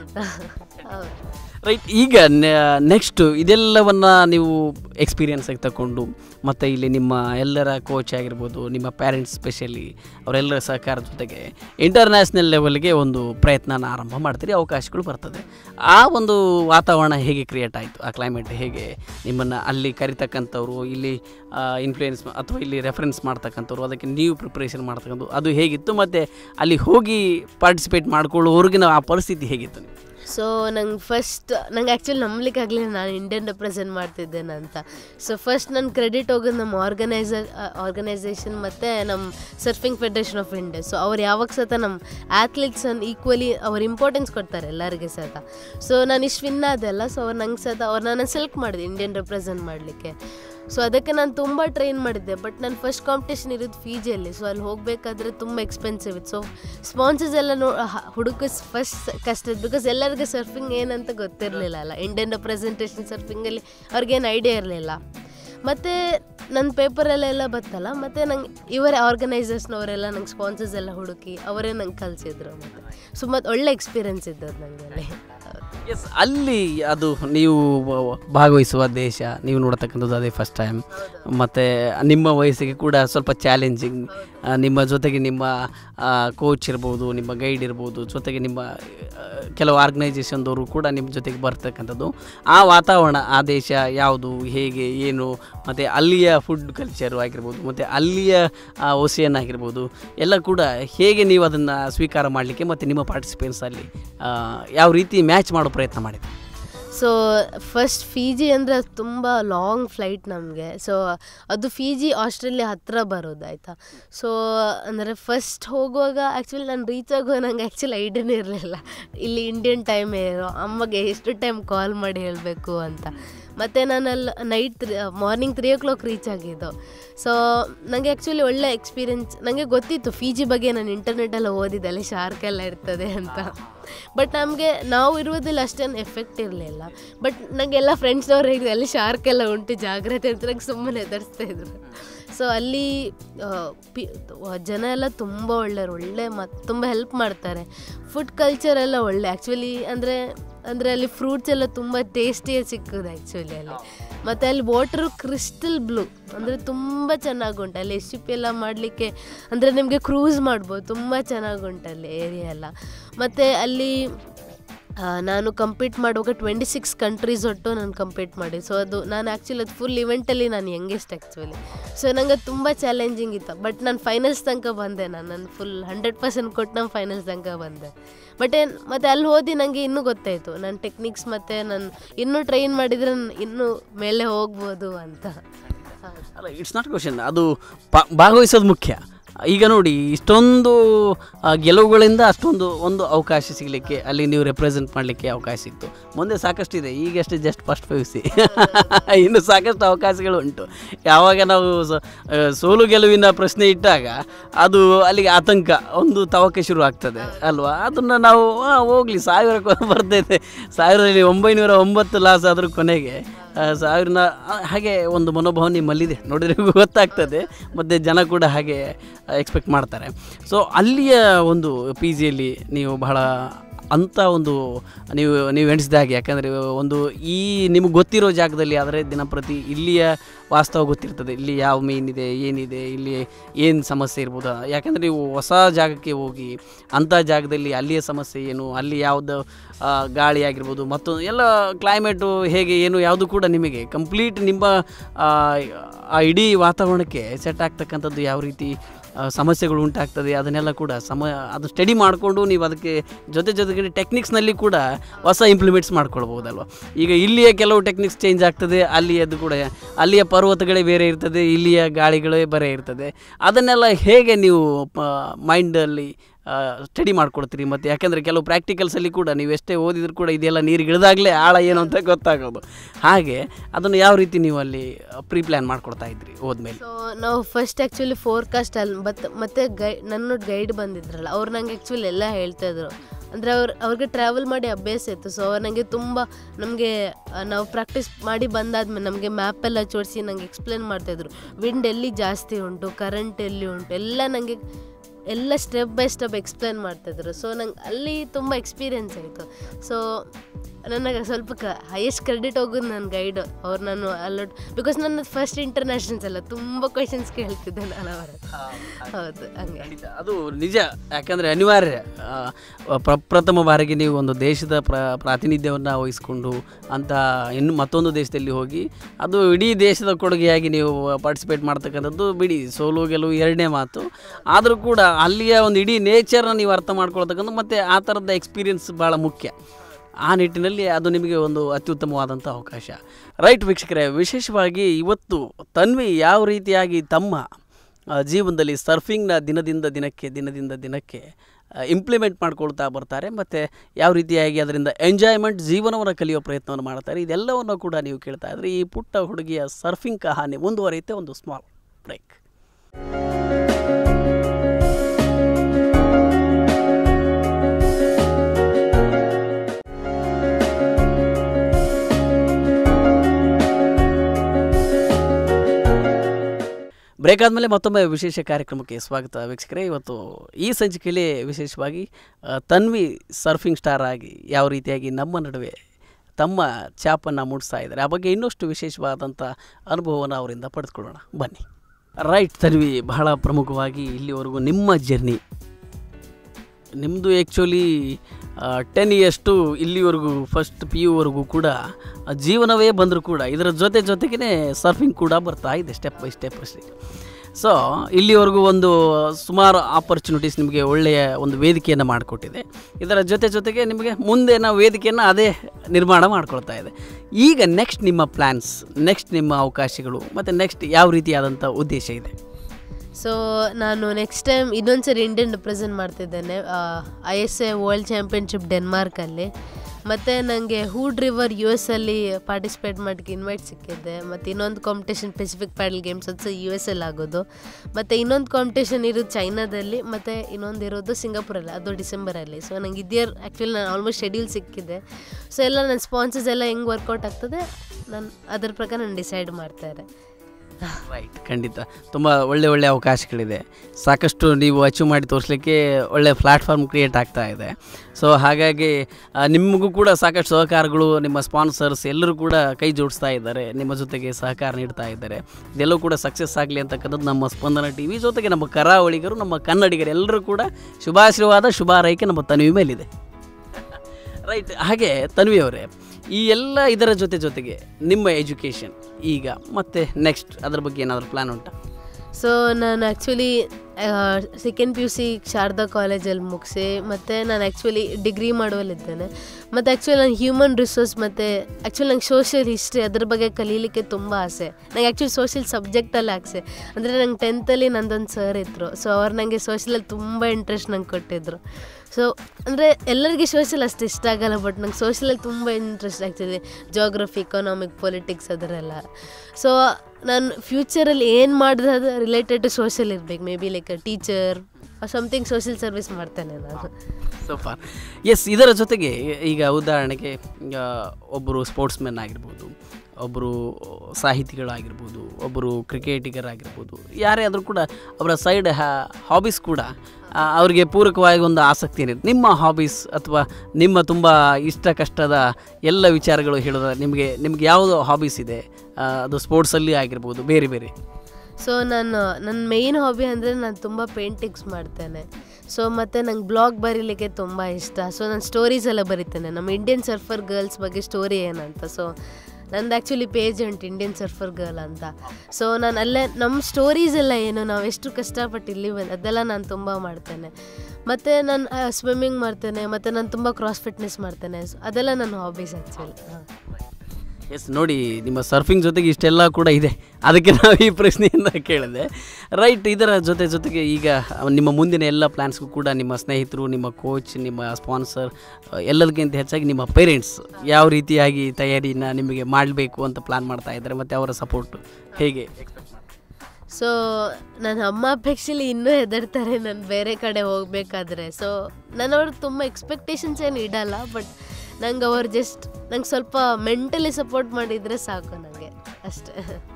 ಹೌದು ರೈಟ್ ಈಗ ನೆಕ್ಸ್ಟ್ ಇದೆಲ್ಲವನ್ನ ನೀವು ಎಕ್ಸ್ಪೀರಿಯನ್ಸ್ ಆಗಿ ತಗೊಂಡು ಮತ್ತು ಇಲ್ಲಿ ನಿಮ್ಮ ಎಲ್ಲರ ಕೋಚ್ ಆಗಿರ್ಬೋದು ನಿಮ್ಮ ಪ್ಯಾರೆಂಟ್ಸ್ ಸ್ಪೆಷಲಿ ಅವರೆಲ್ಲರ ಸಹಕಾರದ ಜೊತೆಗೆ ಇಂಟರ್ನ್ಯಾಷನಲ್ ಲೆವೆಲ್ಗೆ ಒಂದು ಪ್ರಯತ್ನನ ಆರಂಭ ಮಾಡ್ತೀರಿ ಅವಕಾಶಗಳು ಬರ್ತದೆ ಆ ಒಂದು ವಾತಾವರಣ ಹೇಗೆ ಕ್ರಿಯೇಟ್ ಆಯಿತು ಆ ಕ್ಲೈಮೇಟ್ ಹೇಗೆ ನಿಮ್ಮನ್ನು ಅಲ್ಲಿ ಕರಿತಕ್ಕಂಥವ್ರು ಇಲ್ಲಿ ಇನ್ಫ್ಲೂಯೆನ್ಸ್ ಅಥವಾ ಇಲ್ಲಿ ರೆಫರೆನ್ಸ್ ಮಾಡ್ತಕ್ಕಂಥವ್ರು ಅದಕ್ಕೆ ನೀವು ಪ್ರಿಪ್ರೇಷನ್ ಮಾಡ್ತಕ್ಕಂಥ ಅದು ಹೇಗಿತ್ತು ಮತ್ತು ಅಲ್ಲಿ ಹೋಗಿ ಪಾರ್ಟಿಸಿಪೇಟ್ ಮಾಡ್ಕೊಳ್ಳೋವ್ರಿಗಿನ ಆ ಪರಿಸ್ಥಿತಿ ಹೇಗಿತ್ತು ನೀವು ಸೊ ನಂಗೆ ಫಸ್ಟ್ ನಂಗೆ ಆ್ಯಕ್ಚುಲಿ ನಂಬಲಿಕ್ಕೆ ಆಗಲಿಲ್ಲ ನಾನು ಇಂಡಿಯನ್ ರೆಪ್ರೆಸೆಂಟ್ ಮಾಡ್ತಿದ್ದೇನೆ ಅಂತ ಸೊ ಫಸ್ಟ್ ನನ್ನ ಕ್ರೆಡಿಟ್ ಹೋಗೋದು ನಮ್ಮ ಆರ್ಗನೈಸರ್ ಆರ್ಗನೈಸೇಷನ್ ಮತ್ತು ನಮ್ಮ surfing federation of India so ಅವ್ರು ಯಾವಾಗ ಸತ ನಮ್ಮ ಆ್ಯತ್ಲೀಟ್ಸನ್ನು ಈಕ್ವಲಿ ಅವ್ರು ಇಂಪಾರ್ಟೆನ್ಸ್ ಕೊಡ್ತಾರೆ ಎಲ್ಲರಿಗೆ ಸತ ಸೊ ನಾನು ಇಷ್ಟು ವಿನ್ ಆದೆಲ್ಲ ಸೊ ಅವ್ರು ನಂಗೆ ಸತ ಅವ್ರು ನನ್ನ ಸೆಲೆಕ್ಟ್ ಮಾಡಿದೆ ಇಂಡಿಯನ್ ರೆಪ್ರೆಸೆಂಟ್ ಮಾಡಲಿಕ್ಕೆ ಸೊ ಅದಕ್ಕೆ ನಾನು ತುಂಬ ಟ್ರೈನ್ ಮಾಡಿದ್ದೆ ಬಟ್ ನನ್ನ ಫಸ್ಟ್ ಕಾಂಪಿಟೇಷನ್ ಇರೋದು ಫೀಜಿಯಲ್ಲಿ ಸೊ ಅಲ್ಲಿ ಹೋಗಬೇಕಾದ್ರೆ ತುಂಬ ಎಕ್ಸ್ಪೆನ್ಸಿವ್ ಇತ್ತು ಸೊ ಸ್ಪಾನ್ಸರ್ಸ್ ಎಲ್ಲ ನೋ ಹುಡುಕ ಫಸ್ಟ್ ಕಷ್ಟ ಇತ್ತು ಬಿಕಾಸ್ ಎಲ್ಲರಿಗೂ ಸರ್ಫಿಂಗ್ ಏನಂತ ಗೊತ್ತಿರಲಿಲ್ಲ ಅಲ್ಲ ಇಂಡಿಯನ್ ರೆಪ್ರೆಸೆಂಟೇಷನ್ ಸರ್ಫಿಂಗಲ್ಲಿ ಅವ್ರಿಗೇನು ಐಡಿಯಾ ಇರಲಿಲ್ಲ ಮತ್ತು ನನ್ನ ಪೇಪರಲ್ಲೆಲ್ಲ ಬತ್ತಲ್ಲ ಮತ್ತು ನಂಗೆ ಇವರೇ ಆರ್ಗನೈಸರ್ಸ್ನವರೆಲ್ಲ ನಂಗೆ ಸ್ಪಾನ್ಸರ್ಸ್ ಎಲ್ಲ ಹುಡುಕಿ ಅವರೇ ನಂಗೆ ಕಲಿಸಿದ್ರು ಮತ್ತು ಸೊ ಮತ್ತು ಒಳ್ಳೆ ಎಕ್ಸ್ಪೀರಿಯನ್ಸ್ ಇದ್ದದ್ದು ನನಗೆ ಅಲ್ಲಿ ಎಸ್ ಅಲ್ಲಿ ಅದು ನೀವು ಭಾಗವಹಿಸುವ ದೇಶ ನೀವು ನೋಡ್ತಕ್ಕಂಥದ್ದು ಅದೇ ಫಸ್ಟ್ ಟೈಮ್ ಮತ್ತು ನಿಮ್ಮ ವಯಸ್ಸಿಗೆ ಕೂಡ ಸ್ವಲ್ಪ ಚಾಲೆಂಜಿಂಗ್ ನಿಮ್ಮ ಜೊತೆಗೆ ನಿಮ್ಮ ಕೋಚ್ ಇರ್ಬೋದು ನಿಮ್ಮ ಗೈಡ್ ಇರ್ಬೋದು ಜೊತೆಗೆ ನಿಮ್ಮ ಆ, ಕೆಲವು ಆರ್ಗನೈಜೇಷನ್ದವರು ಕೂಡ ನಿಮ್ಮ ಜೊತೆಗೆ ಬರ್ತಕ್ಕಂಥದ್ದು ಆ ವಾತಾವರಣ ಆ ದೇಶ ಯಾವುದು ಹೇಗೆ ಏನು ಮತ್ತು ಅಲ್ಲಿಯ ಫುಡ್ ಕಲ್ಚರು ಆಗಿರ್ಬೋದು ಮತ್ತು ಅಲ್ಲಿಯ ಓಸಿಯನ್ ಆಗಿರ್ಬೋದು ಎಲ್ಲ ಕೂಡ ಹೇಗೆ ನೀವು ಅದನ್ನು ಸ್ವೀಕಾರ ಮಾಡಲಿಕ್ಕೆ ಮತ್ತು ನಿಮ್ಮ ಪಾರ್ಟಿಸಿಪೆಂಟ್ಸಲ್ಲಿ ಯಾವ ರೀತಿ ಮ್ಯಾಚ್ ಮಾಡೋ ಪ್ರಯತ್ನ ಮಾಡಿದೆ ಸೊ ಫಸ್ಟ್ ಫೀಜಿ ಅಂದರೆ ತುಂಬ ಲಾಂಗ್ ಫ್ಲೈಟ್ ನಮಗೆ ಸೊ ಅದು ಫೀಜಿ ಆಸ್ಟ್ರೇಲಿಯಾ ಹತ್ತಿರ ಬರೋದು ಆಯಿತಾ ಸೊ ಅಂದರೆ ಫಸ್ಟ್ ಹೋಗುವಾಗ ಆ್ಯಕ್ಚುಲಿ ನಾನು ರೀಚ್ ಆಗುವಾಗ ನಂಗೆ ಆ್ಯಕ್ಚುಲಿ ಐಡಿಯಾನೇ ಇರಲಿಲ್ಲ ಇಲ್ಲಿ ಇಂಡಿಯನ್ ಟೈಮ್ ಇರೋ ಅಮ್ಮಗೆ ಎಷ್ಟು ಟೈಮ್ ಕಾಲ್ ಮಾಡಿ ಹೇಳಬೇಕು ಅಂತ ಮತ್ತು ನಾನಲ್ಲಿ night three morning three o'clock reach ಆಗಿದ್ದು ಸೊ ನನಗೆ ಆ್ಯಕ್ಚುಲಿ ಒಳ್ಳೆ ಎಕ್ಸ್ಪೀರಿಯನ್ಸ್ ನನಗೆ ಗೊತ್ತಿತ್ತು ಫೀಜಿ ಬಗ್ಗೆ ನಾನು ಇಂಟರ್ನೆಟ್ಟೆಲ್ಲ ಓದಿದ್ದೆ ಅಲ್ಲಿ ಶಾರ್ಕ್ ಎಲ್ಲ ಇರ್ತದೆ ಅಂತ ಬಟ್ ನಮಗೆ ನಾವು ಇರುವುದಿಲ್ಲ ಅಷ್ಟೇನು ಎಫೆಕ್ಟ್ ಇರಲಿಲ್ಲ ಬಟ್ ನನಗೆ ಎಲ್ಲ ಫ್ರೆಂಡ್ಸ್ನವ್ರು ಹೇಳಿದ್ರು ಅಲ್ಲಿ ಶಾರ್ಕ್ ಎಲ್ಲ ಉಂಟು ಜಾಗ್ರತೆ ಅಂತ ನಂಗೆ ಸುಮ್ಮನೆ ಎದುರಿಸ್ತಾ ಇದ್ರು ಸೊ ಅಲ್ಲಿ ಆ, ಪಿ ಜನ ಎಲ್ಲ ತುಂಬ ಒಳ್ಳೆಯವ್ರು ಒಳ್ಳೆ ಮತ್ತು ತುಂಬ ಹೆಲ್ಪ್ ಮಾಡ್ತಾರೆ ಫುಡ್ ಕಲ್ಚರ್ ಎಲ್ಲ ಒಳ್ಳೆ ಆ್ಯಕ್ಚುಲಿ ಅಂದರೆ ಅಂದರೆ ಅಲ್ಲಿ ಫ್ರೂಟ್ಸ್ ಎಲ್ಲ ತುಂಬ ಟೇಸ್ಟಿಯಾಗಿ ಸಿಕ್ಕುದು ಆ್ಯಕ್ಚುಲಿ ಅಲ್ಲಿ ಮತ್ತು ಅಲ್ಲಿ ವಾಟರು ಕ್ರಿಸ್ಟಲ್ ಬ್ಲೂ ಅಂದರೆ ತುಂಬ ಚೆನ್ನಾಗುಂಟು ಅಲ್ಲಿ ಎಸ್ ಪಿ ಎಲ್ಲ ಮಾಡಲಿಕ್ಕೆ ಅಂದರೆ ನಿಮಗೆ ಕ್ರೂಸ್ ಮಾಡ್ಬೋದು ತುಂಬ ಚೆನ್ನಾಗುಂಟು ಅಲ್ಲಿ ಏರಿಯಾ ಎಲ್ಲ ಮತ್ತು ಅಲ್ಲಿ ಆ, ನಾನು ಕಂಪೀಟ್ ಮಾಡುವಾಗ ಟ್ವೆಂಟಿ ಸಿಕ್ಸ್ ಕಂಟ್ರೀಸ್ ಒಟ್ಟು ನಾನು ಕಂಪೀಟ್ ಮಾಡಿ ಸೊ ಅದು ನಾನು ಆ್ಯಕ್ಚುಲಿ ಅದು ಫುಲ್ ಇವೆಂಟಲ್ಲಿ ನಾನು ಯಂಗೆಸ್ಟ್ ಆ್ಯಕ್ಚುಲಿ ಸೊ ನಂಗೆ ತುಂಬ ಚಾಲೆಂಜಿಂಗ್ ಇತ್ತು ಬಟ್ ನಾನು ಫೈನಲ್ಸ್ ತನಕ ಬಂದೆ ನಾನು ನಾನು ಫುಲ್ ಹಂಡ್ರೆಡ್ ಪರ್ಸೆಂಟ್ ಕೊಟ್ಟು ನಾನು ಫೈನಲ್ಸ್ ತನಕ ಬಂದೆ ಬಟ್ ಏನು ಮತ್ತು ಅಲ್ಲಿ ಹೋದಿ ನನಗೆ ಇನ್ನೂ ಗೊತ್ತಾಯಿತು ನನ್ನ ಟೆಕ್ನಿಕ್ಸ್ ಮತ್ತು ನಾನು ಇನ್ನೂ ಟ್ರೈನ್ ಮಾಡಿದರೆ ನಾನು ಇನ್ನೂ ಮೇಲೆ ಹೋಗ್ಬೋದು ಅಂತ ಹೌದು. ಅಲ್ಲ ಇಟ್ಸ್ ನಾಟ್ ಕ್ವಶನ್ ಅದು ಪಾ ಭಾಗವಹಿಸೋದು ಮುಖ್ಯ ಈಗ ನೋಡಿ ಇಷ್ಟೊಂದು ಆ, ಗೆಲುವುಗಳಿಂದ ಅಷ್ಟೊಂದು ಒಂದು ಅವಕಾಶ ಸಿಗಲಿಕ್ಕೆ ಅಲ್ಲಿ ನೀವು ರೆಪ್ರೆಸೆಂಟ್ ಮಾಡಲಿಕ್ಕೆ ಅವಕಾಶ ಸಿಕ್ತು ಮುಂದೆ ಸಾಕಷ್ಟಿದೆ ಈಗಷ್ಟೇ just first P U C ಇನ್ನು ಸಾಕಷ್ಟು ಅವಕಾಶಗಳು ಉಂಟು ಯಾವಾಗ ನಾವು ಸ- ಆ, ಸೋಲು ಗೆಲುವಿನ ಪ್ರಶ್ನೆ ಇಟ್ಟಾಗ ಅದು ಅಲ್ಲಿಗೆ ಆತಂಕ ಒಂದು ತವಕೆ ಶುರು ಆಗ್ತದೆ ಅಲ್ವಾ ಅದನ್ನು ನಾವು ಆ, ಹೋಗ್ಲಿ ಸಾವಿರ ಕೊ- ಬರ್ತೈತೆ ಸಾವಿರದಲ್ಲಿ ಒಂಬೈನೂರ ಒಂಬತ್ತು ಲಾಸ್ ಆದರೂ ಕೊನೆಗೆ ಆ, ಸಾವಿರನ ಆ, ಹಾಗೆ ಒಂದು ಮನೋಭಾವ ನಿಮ್ಮಲ್ಲಿದೆ ನೋಡಿದ್ರೆ ಗೊತ್ತಾಗ್ತದೆ ಮತ್ತು ಜನ ಕೂಡ ಹಾಗೆ ಎಕ್ಸ್ಪೆಕ್ಟ್ ಮಾಡ್ತಾರೆ ಸೊ ಅಲ್ಲಿಯ ಒಂದು ಪಿ ಜಿಯಲ್ಲಿ ನೀವು ಬಹಳ ಅಂಥ ಒಂದು ನೀವು ನೀವು ಎಣಿಸಿದ ಹಾಗೆ ಯಾಕಂದರೆ ಒಂದು ಈ ನಿಮಗೆ ಗೊತ್ತಿರೋ ಜಾಗದಲ್ಲಿ ಆದರೆ ದಿನಪ್ರತಿ ಇಲ್ಲಿಯ ವಾಸ್ತವ ಗೊತ್ತಿರ್ತದೆ ಇಲ್ಲಿ ಯಾವ ಮೀನಿದೆ ಏನಿದೆ ಇಲ್ಲಿ ಏನು ಸಮಸ್ಯೆ ಇರ್ಬೋದು ಯಾಕಂದರೆ ನೀವು ಹೊಸ ಜಾಗಕ್ಕೆ ಹೋಗಿ ಅಂಥ ಜಾಗದಲ್ಲಿ ಅಲ್ಲಿಯ ಸಮಸ್ಯೆ ಏನು ಅಲ್ಲಿ ಯಾವುದು ಆ, ಗಾಳಿ ಆಗಿರ್ಬೋದು ಮತ್ತು ಎಲ್ಲ ಕ್ಲೈಮೇಟು ಹೇಗೆ ಏನು ಯಾವುದು ಕೂಡ ನಿಮಗೆ ಕಂಪ್ಲೀಟ್ ನಿಮ್ಮ ಆ, ಆ ಇಡೀ ವಾತಾವರಣಕ್ಕೆ ಸೆಟ್ ಆಗ್ತಕ್ಕಂಥದ್ದು ಯಾವ ರೀತಿ ಆ, ಸಮಸ್ಯೆಗಳು ಉಂಟಾಗ್ತದೆ ಅದನ್ನೆಲ್ಲ ಕೂಡ ಸಮ ಅದು ಸ್ಟಡಿ ಮಾಡಿಕೊಂಡು ನೀವು ಅದಕ್ಕೆ ಜೊತೆ ಜೊತೆಗೆ ಟೆಕ್ನಿಕ್ಸ್ನಲ್ಲಿ ಕೂಡ ಹೊಸ ಇಂಪ್ಲಿಮೆಂಟ್ಸ್ ಮಾಡ್ಕೊಳ್ಬೋದಲ್ವ ಈಗ ಇಲ್ಲಿಯ ಕೆಲವು ಟೆಕ್ನಿಕ್ಸ್ ಚೇಂಜ್ ಆಗ್ತದೆ ಅಲ್ಲಿಯದು ಕೂಡ ಅಲ್ಲಿಯ ಪರ್ವತಗಳೇ ಬೇರೆ ಇರ್ತದೆ ಇಲ್ಲಿಯ ಗಾಳಿಗಳೇ ಬೇರೆ ಇರ್ತದೆ ಅದನ್ನೆಲ್ಲ ಹೇಗೆ ನೀವು ಪ ಮೈಂಡಲ್ಲಿ ಸ್ಟಡಿ ಮಾಡ್ಕೊಡ್ತೀರಿ ಮತ್ತು ಯಾಕೆಂದರೆ ಕೆಲವು ಪ್ರಾಕ್ಟಿಕಲ್ಸಲ್ಲಿ ಕೂಡ ನೀವು ಎಷ್ಟೇ ಓದಿದ್ರು ಕೂಡ ಇದೆಲ್ಲ ನೀರಿಗೆ ಇಳಿದಾಗಲೇ ಆಳ ಏನು ಅಂತ ಗೊತ್ತಾಗೋದು ಹಾಗೆ ಅದನ್ನು ಯಾವ ರೀತಿ ನೀವು ಅಲ್ಲಿ ಪ್ರೀ ಪ್ಲ್ಯಾನ್ ಮಾಡ್ಕೊಡ್ತಾ ಇದ್ರಿ ಹೋದ್ಮೇಲೆ ಸೊ ನಾವು ಫಸ್ಟ್ ಆ್ಯಕ್ಚುಲಿ ಫೋರ್ಕಾಸ್ಟ್ ಅಲ್ಲಿ ಬತ್ ಮತ್ತೆ ಗೈ ನನ್ನ ಗೈಡ್ ಬಂದಿದ್ರಲ್ಲ ಅವ್ರು ನಂಗೆ ಆ್ಯಕ್ಚುಲಿ ಎಲ್ಲ ಹೇಳ್ತಾ ಇದ್ರು ಅಂದರೆ ಅವ್ರು ಅವ್ರಿಗೆ ಟ್ರಾವೆಲ್ ಮಾಡಿ ಅಭ್ಯಾಸ ಇತ್ತು ಸೊ ಅವ್ರು ನನಗೆ ತುಂಬ ನಮಗೆ ನಾವು ಪ್ರಾಕ್ಟೀಸ್ ಮಾಡಿ ಬಂದಾದ್ಮೇಲೆ ನಮಗೆ ಮ್ಯಾಪೆಲ್ಲ ಜೋಡಿಸಿ ನಂಗೆ ಎಕ್ಸ್ಪ್ಲೇನ್ ಮಾಡ್ತಾಯಿದ್ರು ವಿಂಡ್ ಎಲ್ಲಿ ಜಾಸ್ತಿ ಉಂಟು ಕರೆಂಟ್ ಎಲ್ಲಿ ಉಂಟು ಎಲ್ಲ ನನಗೆ ಎಲ್ಲ ಸ್ಟೆಪ್ ಬೈ ಸ್ಟೆಪ್ ಎಕ್ಸ್ಪ್ಲೇನ್ ಮಾಡ್ತಾಯಿದ್ರು ಸೊ ನಂಗೆ ಅಲ್ಲಿ ತುಂಬ ಎಕ್ಸ್ಪೀರಿಯನ್ಸ್ ಆಯಿತು ಸೊ ನನಗೆ ಸ್ವಲ್ಪ ಕ ಹೈಯೆಸ್ಟ್ ಕ್ರೆಡಿಟ್ ಹೋಗೋದು ನನ್ನ ಗೈಡ್ ಅವ್ರು ನಾನು ಅಲ್ಲೊಟ್ಟು ಬಿಕಾಸ್ ನನ್ನ ಫಸ್ಟ್ ಇಂಟರ್ನ್ಯಾಷನಲ್ಸ್ ಅಲ್ಲ ತುಂಬ ಕ್ವೆಶನ್ಸ್ ಕೇಳ್ತಿದ್ದೆ ನಾನು ಅವರ ಹೌದು ಹಂಗೆ ಖಂಡಿತ ಅದು ನಿಜ ಯಾಕಂದರೆ ಅನಿವಾರ್ಯ ಆ, ಪ್ರಪ್ರಥಮ ಬಾರಿಗೆ ನೀವು ಒಂದು ದೇಶದ ಪ್ರ ಪ್ರಾತಿನಿಧ್ಯವನ್ನು ವಹಿಸ್ಕೊಂಡು ಅಂತ ಇನ್ನು ಮತ್ತೊಂದು ದೇಶದಲ್ಲಿ ಹೋಗಿ ಅದು ಇಡೀ ದೇಶದ ಕೊಡುಗೆಯಾಗಿ ನೀವು ಪಾರ್ಟಿಸಿಪೇಟ್ ಮಾಡ್ತಕ್ಕಂಥದ್ದು ಬಿಡಿ ಸೋಲು ಗೆಲುವು ಎರಡನೇ ಮಾತು ಆದರೂ ಕೂಡ ಅಲ್ಲಿಯ ಒಂದು ಇಡೀ ನೇಚರ್ನ ನೀವು ಅರ್ಥ ಮಾಡ್ಕೊಳ್ತಕ್ಕಂಥ ಮತ್ತು ಆ ಥರದ ಎಕ್ಸ್ಪೀರಿಯನ್ಸ್ ಭಾಳ ಮುಖ್ಯ ಆ ನಿಟ್ಟಿನಲ್ಲಿ ಅದು ನಿಮಗೆ ಒಂದು ಅತ್ಯುತ್ತಮವಾದಂಥ ಅವಕಾಶ ರೈಟ್ ವೀಕ್ಷಕರೇ ವಿಶೇಷವಾಗಿ ಇವತ್ತು ತನ್ವಿ ಯಾವ ರೀತಿಯಾಗಿ ತಮ್ಮ ಆ, ಜೀವನದಲ್ಲಿ ಸರ್ಫಿಂಗ್ನ ದಿನದಿಂದ ದಿನಕ್ಕೆ ದಿನದಿಂದ ದಿನಕ್ಕೆ ಇಂಪ್ಲಿಮೆಂಟ್ ಮಾಡ್ಕೊಳ್ತಾ ಬರ್ತಾರೆ ಮತ್ತು ಯಾವ ರೀತಿಯಾಗಿ ಅದರಿಂದ ಎಂಜಾಯ್ಮೆಂಟ್ ಜೀವನವನ್ನು ಕಲಿಯೋ ಪ್ರಯತ್ನವನ್ನು ಮಾಡ್ತಾರೆ ಇದೆಲ್ಲವನ್ನು ಕೂಡ ನೀವು ಕೇಳ್ತಾ ಇದ್ರೆ ಈ ಪುಟ್ಟ ಹುಡುಗಿಯ ಸರ್ಫಿಂಗ್ ಕಹಾನಿ ಮುಂದುವರಿಯುತ್ತೆ ಒಂದು ಸ್ಮಾಲ್ ಬ್ರೇಕ್ ಬ್ರೇಕ್ ಆದಮೇಲೆ ಮತ್ತೊಮ್ಮೆ ವಿಶೇಷ ಕಾರ್ಯಕ್ರಮಕ್ಕೆ ಸ್ವಾಗತ ವೀಕ್ಷಕರೇ ಇವತ್ತು ಈ ಸಂಚಿಕೆಯಲ್ಲಿ ವಿಶೇಷವಾಗಿ ಆ, ತನ್ವಿ ಸರ್ಫಿಂಗ್ ಸ್ಟಾರ್ ಆಗಿ ಯಾವ ರೀತಿಯಾಗಿ ನಮ್ಮ ನಡುವೆ ತಮ್ಮ ಛಾಪನ್ನು ಮೂಡಿಸ್ತಾ ಇದ್ದಾರೆ ಆ ಬಗ್ಗೆ ಇನ್ನಷ್ಟು ವಿಶೇಷವಾದಂಥ ಅನುಭವವನ್ನು ಅವರಿಂದ ಪಡೆದುಕೊಳ್ಳೋಣ ಬನ್ನಿ ರೈಟ್ ತನ್ವಿ ಬಹಳ ಪ್ರಮುಖವಾಗಿ ಇಲ್ಲಿವರೆಗೂ ನಿಮ್ಮ ಜರ್ನಿ ನಿಮ್ಮದು ಆ್ಯಕ್ಚುಲಿ ಟೆನ್ ಇಯರ್ಸ್ಟು ಇಲ್ಲಿವರೆಗೂ ಫಸ್ಟ್ ಪಿ ಯುವರೆಗೂ ಕೂಡ ಆ, ಜೀವನವೇ ಬಂದರೂ ಕೂಡ ಇದರ ಜೊತೆ ಜೊತೆಗೇ ಸರ್ಫಿಂಗ್ ಕೂಡ ಬರ್ತಾ ಇದೆ ಸ್ಟೆಪ್ ಬೈ ಸ್ಟೆಪ್ ಅಷ್ಟೇ ಸೊ ಇಲ್ಲಿವರೆಗೂ ಒಂದು ಸುಮಾರು ಆಪರ್ಚುನಿಟೀಸ್ ನಿಮಗೆ ಒಳ್ಳೆಯ ಒಂದು ವೇದಿಕೆಯನ್ನು ಮಾಡಿಕೊಟ್ಟಿದೆ ಇದರ ಜೊತೆ ಜೊತೆಗೆ ನಿಮಗೆ ಮುಂದೆ ನಾವು ವೇದಿಕೆಯನ್ನು ಅದೇ ನಿರ್ಮಾಣ ಮಾಡ್ಕೊಳ್ತಾ ಇದೆ ಈಗ ನೆಕ್ಸ್ಟ್ ನಿಮ್ಮ ಪ್ಲ್ಯಾನ್ಸ್ ನೆಕ್ಸ್ಟ್ ನಿಮ್ಮ ಅವಕಾಶಗಳು ಮತ್ತು ನೆಕ್ಸ್ಟ್ ಯಾವ ರೀತಿಯಾದಂಥ ಉದ್ದೇಶ ಇದೆ ಸೊ ನಾನು ನೆಕ್ಸ್ಟ್ ಟೈಮ್ ಇನ್ನೊಂದು ಸರಿ ಇಂಡಿಯನ್ ರಿಪ್ರೆಸೆಂಟ್ ಮಾಡ್ತಿದ್ದೇನೆ I S A world championship ಡೆನ್ಮಾರ್ಕಲ್ಲಿ ಮತ್ತು ನನಗೆ ಹೂಡ್ ರಿವರ್ ಯು ಎಸ್ ಅಲ್ಲಿ ಪಾರ್ಟಿಸಿಪೇಟ್ ಮಾಡೋಕ್ಕೆ ಇನ್ವೈಟ್ ಸಿಕ್ಕಿದ್ದೆ ಮತ್ತು ಇನ್ನೊಂದು ಕಾಂಪಿಟೇಷನ್ ಪೆಸಿಫಿಕ್ ಪ್ಯಾಡಲ್ ಗೇಮ್ಸ್ ಅದು ಸಹ ಯು ಎಸ್ ಅಲ್ಲಿ ಆಗೋದು ಮತ್ತು ಇನ್ನೊಂದು ಕಾಂಪಿಟೇಷನ್ ಇರೋದು ಚೈನಾದಲ್ಲಿ ಮತ್ತು ಇನ್ನೊಂದು ಇರೋದು ಸಿಂಗಾಪುರಲ್ಲಿ ಅದು ಡಿಸೆಂಬರಲ್ಲಿ ಸೊ ನಂಗೆ ಇದಿಯರ್ ಆ್ಯಕ್ಚುಲಿ ನಾನು ಆಲ್ಮೋಸ್ಟ್ ಶೆಡ್ಯೂಲ್ ಸಿಕ್ಕಿದೆ ಸೊ ಎಲ್ಲ ನನ್ನ ಸ್ಪಾನ್ಸರ್ಸ್ ಎಲ್ಲ ಹೆಂಗೆ ವರ್ಕೌಟ್ ಆಗ್ತದೆ ನಾನು ಅದ್ರ ಪ್ರಕಾರ ನಾನು ಡಿಸೈಡ್ ಮಾಡ್ತಾರೆ ರೈಟ್ ಖಂಡಿತ ತುಂಬ ಒಳ್ಳೆ ಒಳ್ಳೆ ಅವಕಾಶಗಳಿದೆ ಸಾಕಷ್ಟು ನೀವು ಅಚೀವ್ ಮಾಡಿ ತೋರಿಸ್ಲಿಕ್ಕೆ ಒಳ್ಳೆ ಪ್ಲ್ಯಾಟ್ಫಾರ್ಮ್ ಕ್ರಿಯೇಟ್ ಆಗ್ತಾ ಇದೆ ಸೊ ಹಾಗಾಗಿ ಆ, ನಿಮಗೂ ಕೂಡ ಸಾಕಷ್ಟು ಸಹಕಾರಗಳು ನಿಮ್ಮ ಸ್ಪಾನ್ಸರ್ಸ್ ಎಲ್ಲರೂ ಕೂಡ ಕೈ ಜೋಡಿಸ್ತಾ ಇದ್ದಾರೆ ನಿಮ್ಮ ಜೊತೆಗೆ ಸಹಕಾರ ನೀಡ್ತಾ ಇದ್ದಾರೆ ಇದೆಲ್ಲವೂ ಕೂಡ ಸಕ್ಸಸ್ ಆಗಲಿ ಅಂತಕ್ಕಂಥದ್ದು ನಮ್ಮ ಸ್ಪಂದನ ಟಿ ವಿ ಜೊತೆಗೆ ನಮ್ಮ ಕರಾವಳಿಗರು ನಮ್ಮ ಕನ್ನಡಿಗರು ಎಲ್ಲರೂ ಕೂಡ ಶುಭಾಶೀರ್ವಾದ ಶುಭಾರೈಕೆ ನಮ್ಮ ತನ್ವಿ ಮೇಲಿದೆ ರೈಟ್ ಹಾಗೆ ತನ್ವಿ ಅವರೇ ಈ ಎಲ್ಲ ಇದರ ಜೊತೆ ಜೊತೆಗೆ ನಿಮ್ಮ ಎಜುಕೇಷನ್ ಈಗ ಮತ್ತೆ ನೆಕ್ಸ್ಟ್ ಅದ್ರ ಬಗ್ಗೆ ಏನಾದರೂ ಪ್ಲ್ಯಾನ್ ಉಂಟಾ ಸೊ ನಾನು actually second P U C Sharada ಕಾಲೇಜಲ್ಲಿ ಮುಗಿಸಿ ಮತ್ತು ನಾನು ಆ್ಯಕ್ಚುಲಿ ಡಿಗ್ರಿ ಮಾಡುವಲ್ಲಿದ್ದೇನೆ ಮತ್ತು ಆ್ಯಕ್ಚುಲಿ ನಾನು ಹ್ಯೂಮನ್ ರಿಸೋರ್ಸ್ ಮತ್ತು ಆ್ಯಕ್ಚುಲಿ ನಂಗೆ ಸೋಷಿಯಲ್ ಹಿಸ್ಟ್ರಿ ಅದ್ರ ಬಗ್ಗೆ ಕಲೀಲಿಕ್ಕೆ ತುಂಬ ಆಸೆ ನಂಗೆ ಆ್ಯಕ್ಚುಲಿ ಸೋಷಿಯಲ್ ಸಬ್ಜೆಕ್ಟಲ್ಲಿ ಆಸೆ ಅಂದರೆ ನಂಗೆ ಟೆಂತಲ್ಲಿ ನಂದೊಂದು ಸರ್ ಇದ್ದರು ಸೊ ಅವ್ರು ನನಗೆ ಸೋಷಿಯಲಲ್ಲಿ ತುಂಬ ಇಂಟ್ರೆಸ್ಟ್ ನಂಗೆ ಕೊಟ್ಟಿದ್ರು ಸೊ ಅಂದರೆ ಎಲ್ಲರಿಗೆ ಸೋಷಿಯಲ್ ಅಷ್ಟು ಇಷ್ಟ ಆಗಲ್ಲ ಬಟ್ ನಂಗೆ ಸೋಷಿಯಲಲ್ಲಿ ತುಂಬ ಇಂಟ್ರೆಸ್ಟ್ ಆಗ್ತಿದೆ ಜೋಗ್ರಫಿ ಇಕನಾಮಿಕ್ ಪೊಲಿಟಿಕ್ಸ್ ಅದರೆಲ್ಲ ಸೊ ನಾನು ಫ್ಯೂಚರಲ್ಲಿ ಏನು ಮಾಡಿದ್ರೆ ಅದು ರಿಲೇಟೆಡ್ ಟು ಸೋಷಿಯಲ್ ಇರಬೇಕು maybe like teacher something social service ಮಾಡ್ತೇನೆ ನಾನು ಸೊ ಫಾರ್ ಎಸ್ ಇದರ ಜೊತೆಗೆ ಈಗ ಉದಾಹರಣೆಗೆ ಒಬ್ಬರು ಸ್ಪೋರ್ಟ್ಸ್ ಮೆನ್ ಆಗಿರ್ಬೋದು ಒಬ್ಬರು ಸಾಹಿತಿಗಳಾಗಿರ್ಬೋದು ಒಬ್ಬರು ಕ್ರಿಕೆಟಿಗರಾಗಿರ್ಬೋದು ಯಾರೇ ಆದರೂ ಕೂಡ ಅವರ ಸೈಡ್ ಹಾಬೀಸ್ ಕೂಡ ಆ, ಅವರಿಗೆ ಪೂರಕವಾಗಿ ಒಂದು ಆಸಕ್ತಿ ಇರುತ್ತೆ ನಿಮ್ಮ ಹಾಬೀಸ್ ಅಥವಾ ನಿಮ್ಮ ತುಂಬ ಇಷ್ಟ ಕಷ್ಟದ ಎಲ್ಲ ವಿಚಾರಗಳು ಹೇಳೋದ ನಿಮಗೆ ನಿಮ್ಗೆ ಯಾವುದು ಹಾಬೀಸ್ ಇದೆ ಆ, ಅದು ಸ್ಪೋರ್ಟ್ಸಲ್ಲಿ ಆಗಿರ್ಬೋದು ಬೇರೆ ಬೇರೆ ಸೊ ನಾನು ನನ್ನ ಮೇಯ್ನ್ ಹಾಬಿ ಅಂದರೆ ನಾನು ತುಂಬ ಪೇಂಟಿಂಗ್ಸ್ ಮಾಡ್ತೇನೆ ಸೊ ಮತ್ತು ನಂಗೆ ಬ್ಲಾಗ್ ಬರೀಲಿಕ್ಕೆ ತುಂಬ ಇಷ್ಟ ಸೊ ನಾನು ಸ್ಟೋರೀಸ್ ಎಲ್ಲ ಬರಿತೇನೆ ನಮ್ಮ ಇಂಡಿಯನ್ ಸರ್ಫರ್ ಗರ್ಲ್ಸ್ ಬಗ್ಗೆ ಸ್ಟೋರಿ ಏನಂತ ಸೊ ನಂದು ಆ್ಯಕ್ಚುಲಿ ಪೇಜ್ ಉಂಟು ಇಂಡಿಯನ್ ಸರ್ಫರ್ ಗರ್ಲ್ ಅಂತ ಸೊ ನಾನು ಅಲ್ಲೇ ನಮ್ಮ ಸ್ಟೋರೀಸ್ ಎಲ್ಲ ಏನು ನಾವು ಎಷ್ಟು ಕಷ್ಟಪಟ್ಟು ಇಲ್ಲಿ ಬಂದು ಅದೆಲ್ಲ ನಾನು ತುಂಬ ಮಾಡ್ತೇನೆ ಮತ್ತು ನಾನು ಸ್ವಿಮ್ಮಿಂಗ್ ಮಾಡ್ತೇನೆ ಮತ್ತು ನಾನು ತುಂಬ ಕ್ರಾಸ್ ಫಿಟ್ನೆಸ್ ಮಾಡ್ತೇನೆ So ಅದೆಲ್ಲ ನನ್ನ ಹಾಬೀಸ್ ಆ್ಯಕ್ಚುಲಿ ಹಾಂ ಎಸ್ ನೋಡಿ ನಿಮ್ಮ ಸರ್ಫಿಂಗ್ ಜೊತೆಗೆ ಇಷ್ಟೆಲ್ಲ ಕೂಡ ಇದೆ ಅದಕ್ಕೆ ನಾವು ಈ ಪ್ರಶ್ನೆಯಿಂದ ಕೇಳಿದೆ ರೈಟ್ ಇದರ ಜೊತೆ ಜೊತೆಗೆ ಈಗ ನಿಮ್ಮ ಮುಂದಿನ ಎಲ್ಲ ಪ್ಲ್ಯಾನ್ಸ್ಗೂ ಕೂಡ ನಿಮ್ಮ ಸ್ನೇಹಿತರು ನಿಮ್ಮ ಕೋಚ್ ನಿಮ್ಮ ಸ್ಪಾನ್ಸರ್ ಎಲ್ಲದಕ್ಕಿಂತ ಹೆಚ್ಚಾಗಿ ನಿಮ್ಮ ಪೇರೆಂಟ್ಸ್ ಯಾವ ರೀತಿಯಾಗಿ ತಯಾರಿನ ನಿಮಗೆ ಮಾಡಬೇಕು ಅಂತ ಪ್ಲ್ಯಾನ್ ಮಾಡ್ತಾ ಇದ್ದಾರೆ ಮತ್ತು ಅವರ ಸಪೋರ್ಟ್ ಹೇಗೆ ಸೊ ನನ್ನ ಅಮ್ಮ ಅಪೇಕ್ಷೆಲಿ ಇನ್ನೂ ಹೆದರ್ತಾರೆ ನಾನು ಬೇರೆ ಕಡೆ ಹೋಗಬೇಕಾದ್ರೆ ಸೊ ನಾನು ಅವ್ರಿಗೆ ತುಂಬ ಎಕ್ಸ್ಪೆಕ್ಟೇಷನ್ಸ್ ಏನು ಇಡಲ್ಲ ಬಟ್ ನಂಗೆ ಅವ್ರು ಜಸ್ಟ್ ನಂಗೆ ಸ್ವಲ್ಪ ಮೆಂಟಲಿ ಸಪೋರ್ಟ್ ಮಾಡಿದರೆ ಸಾಕು ನನಗೆ ಅಷ್ಟೇ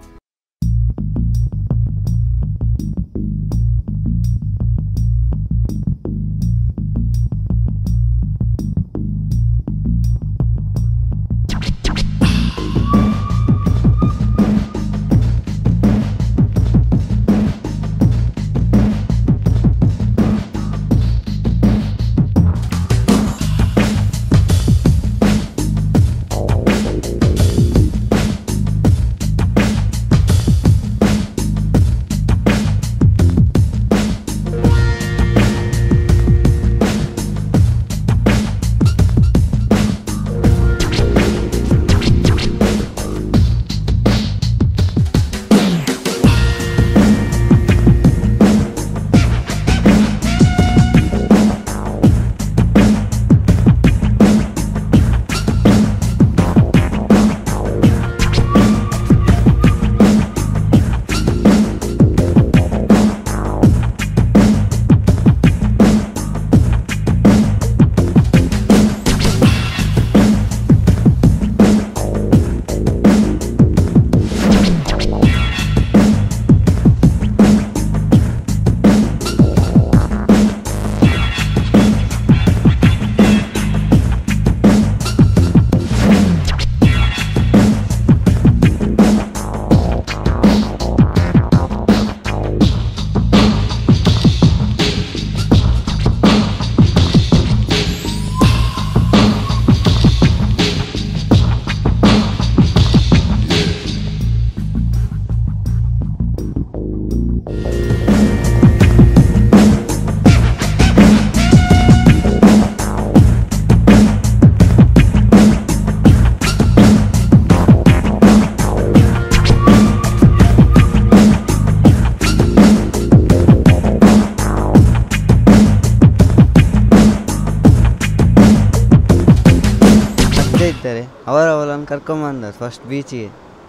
ಅಜ್ಜ ಇದ್ದಾರೆ ಅವರು ಅವಳನ್ನು ಕರ್ಕೊಂಬಂದರು ಫಸ್ಟ್ ಬೀಚಿಗೆ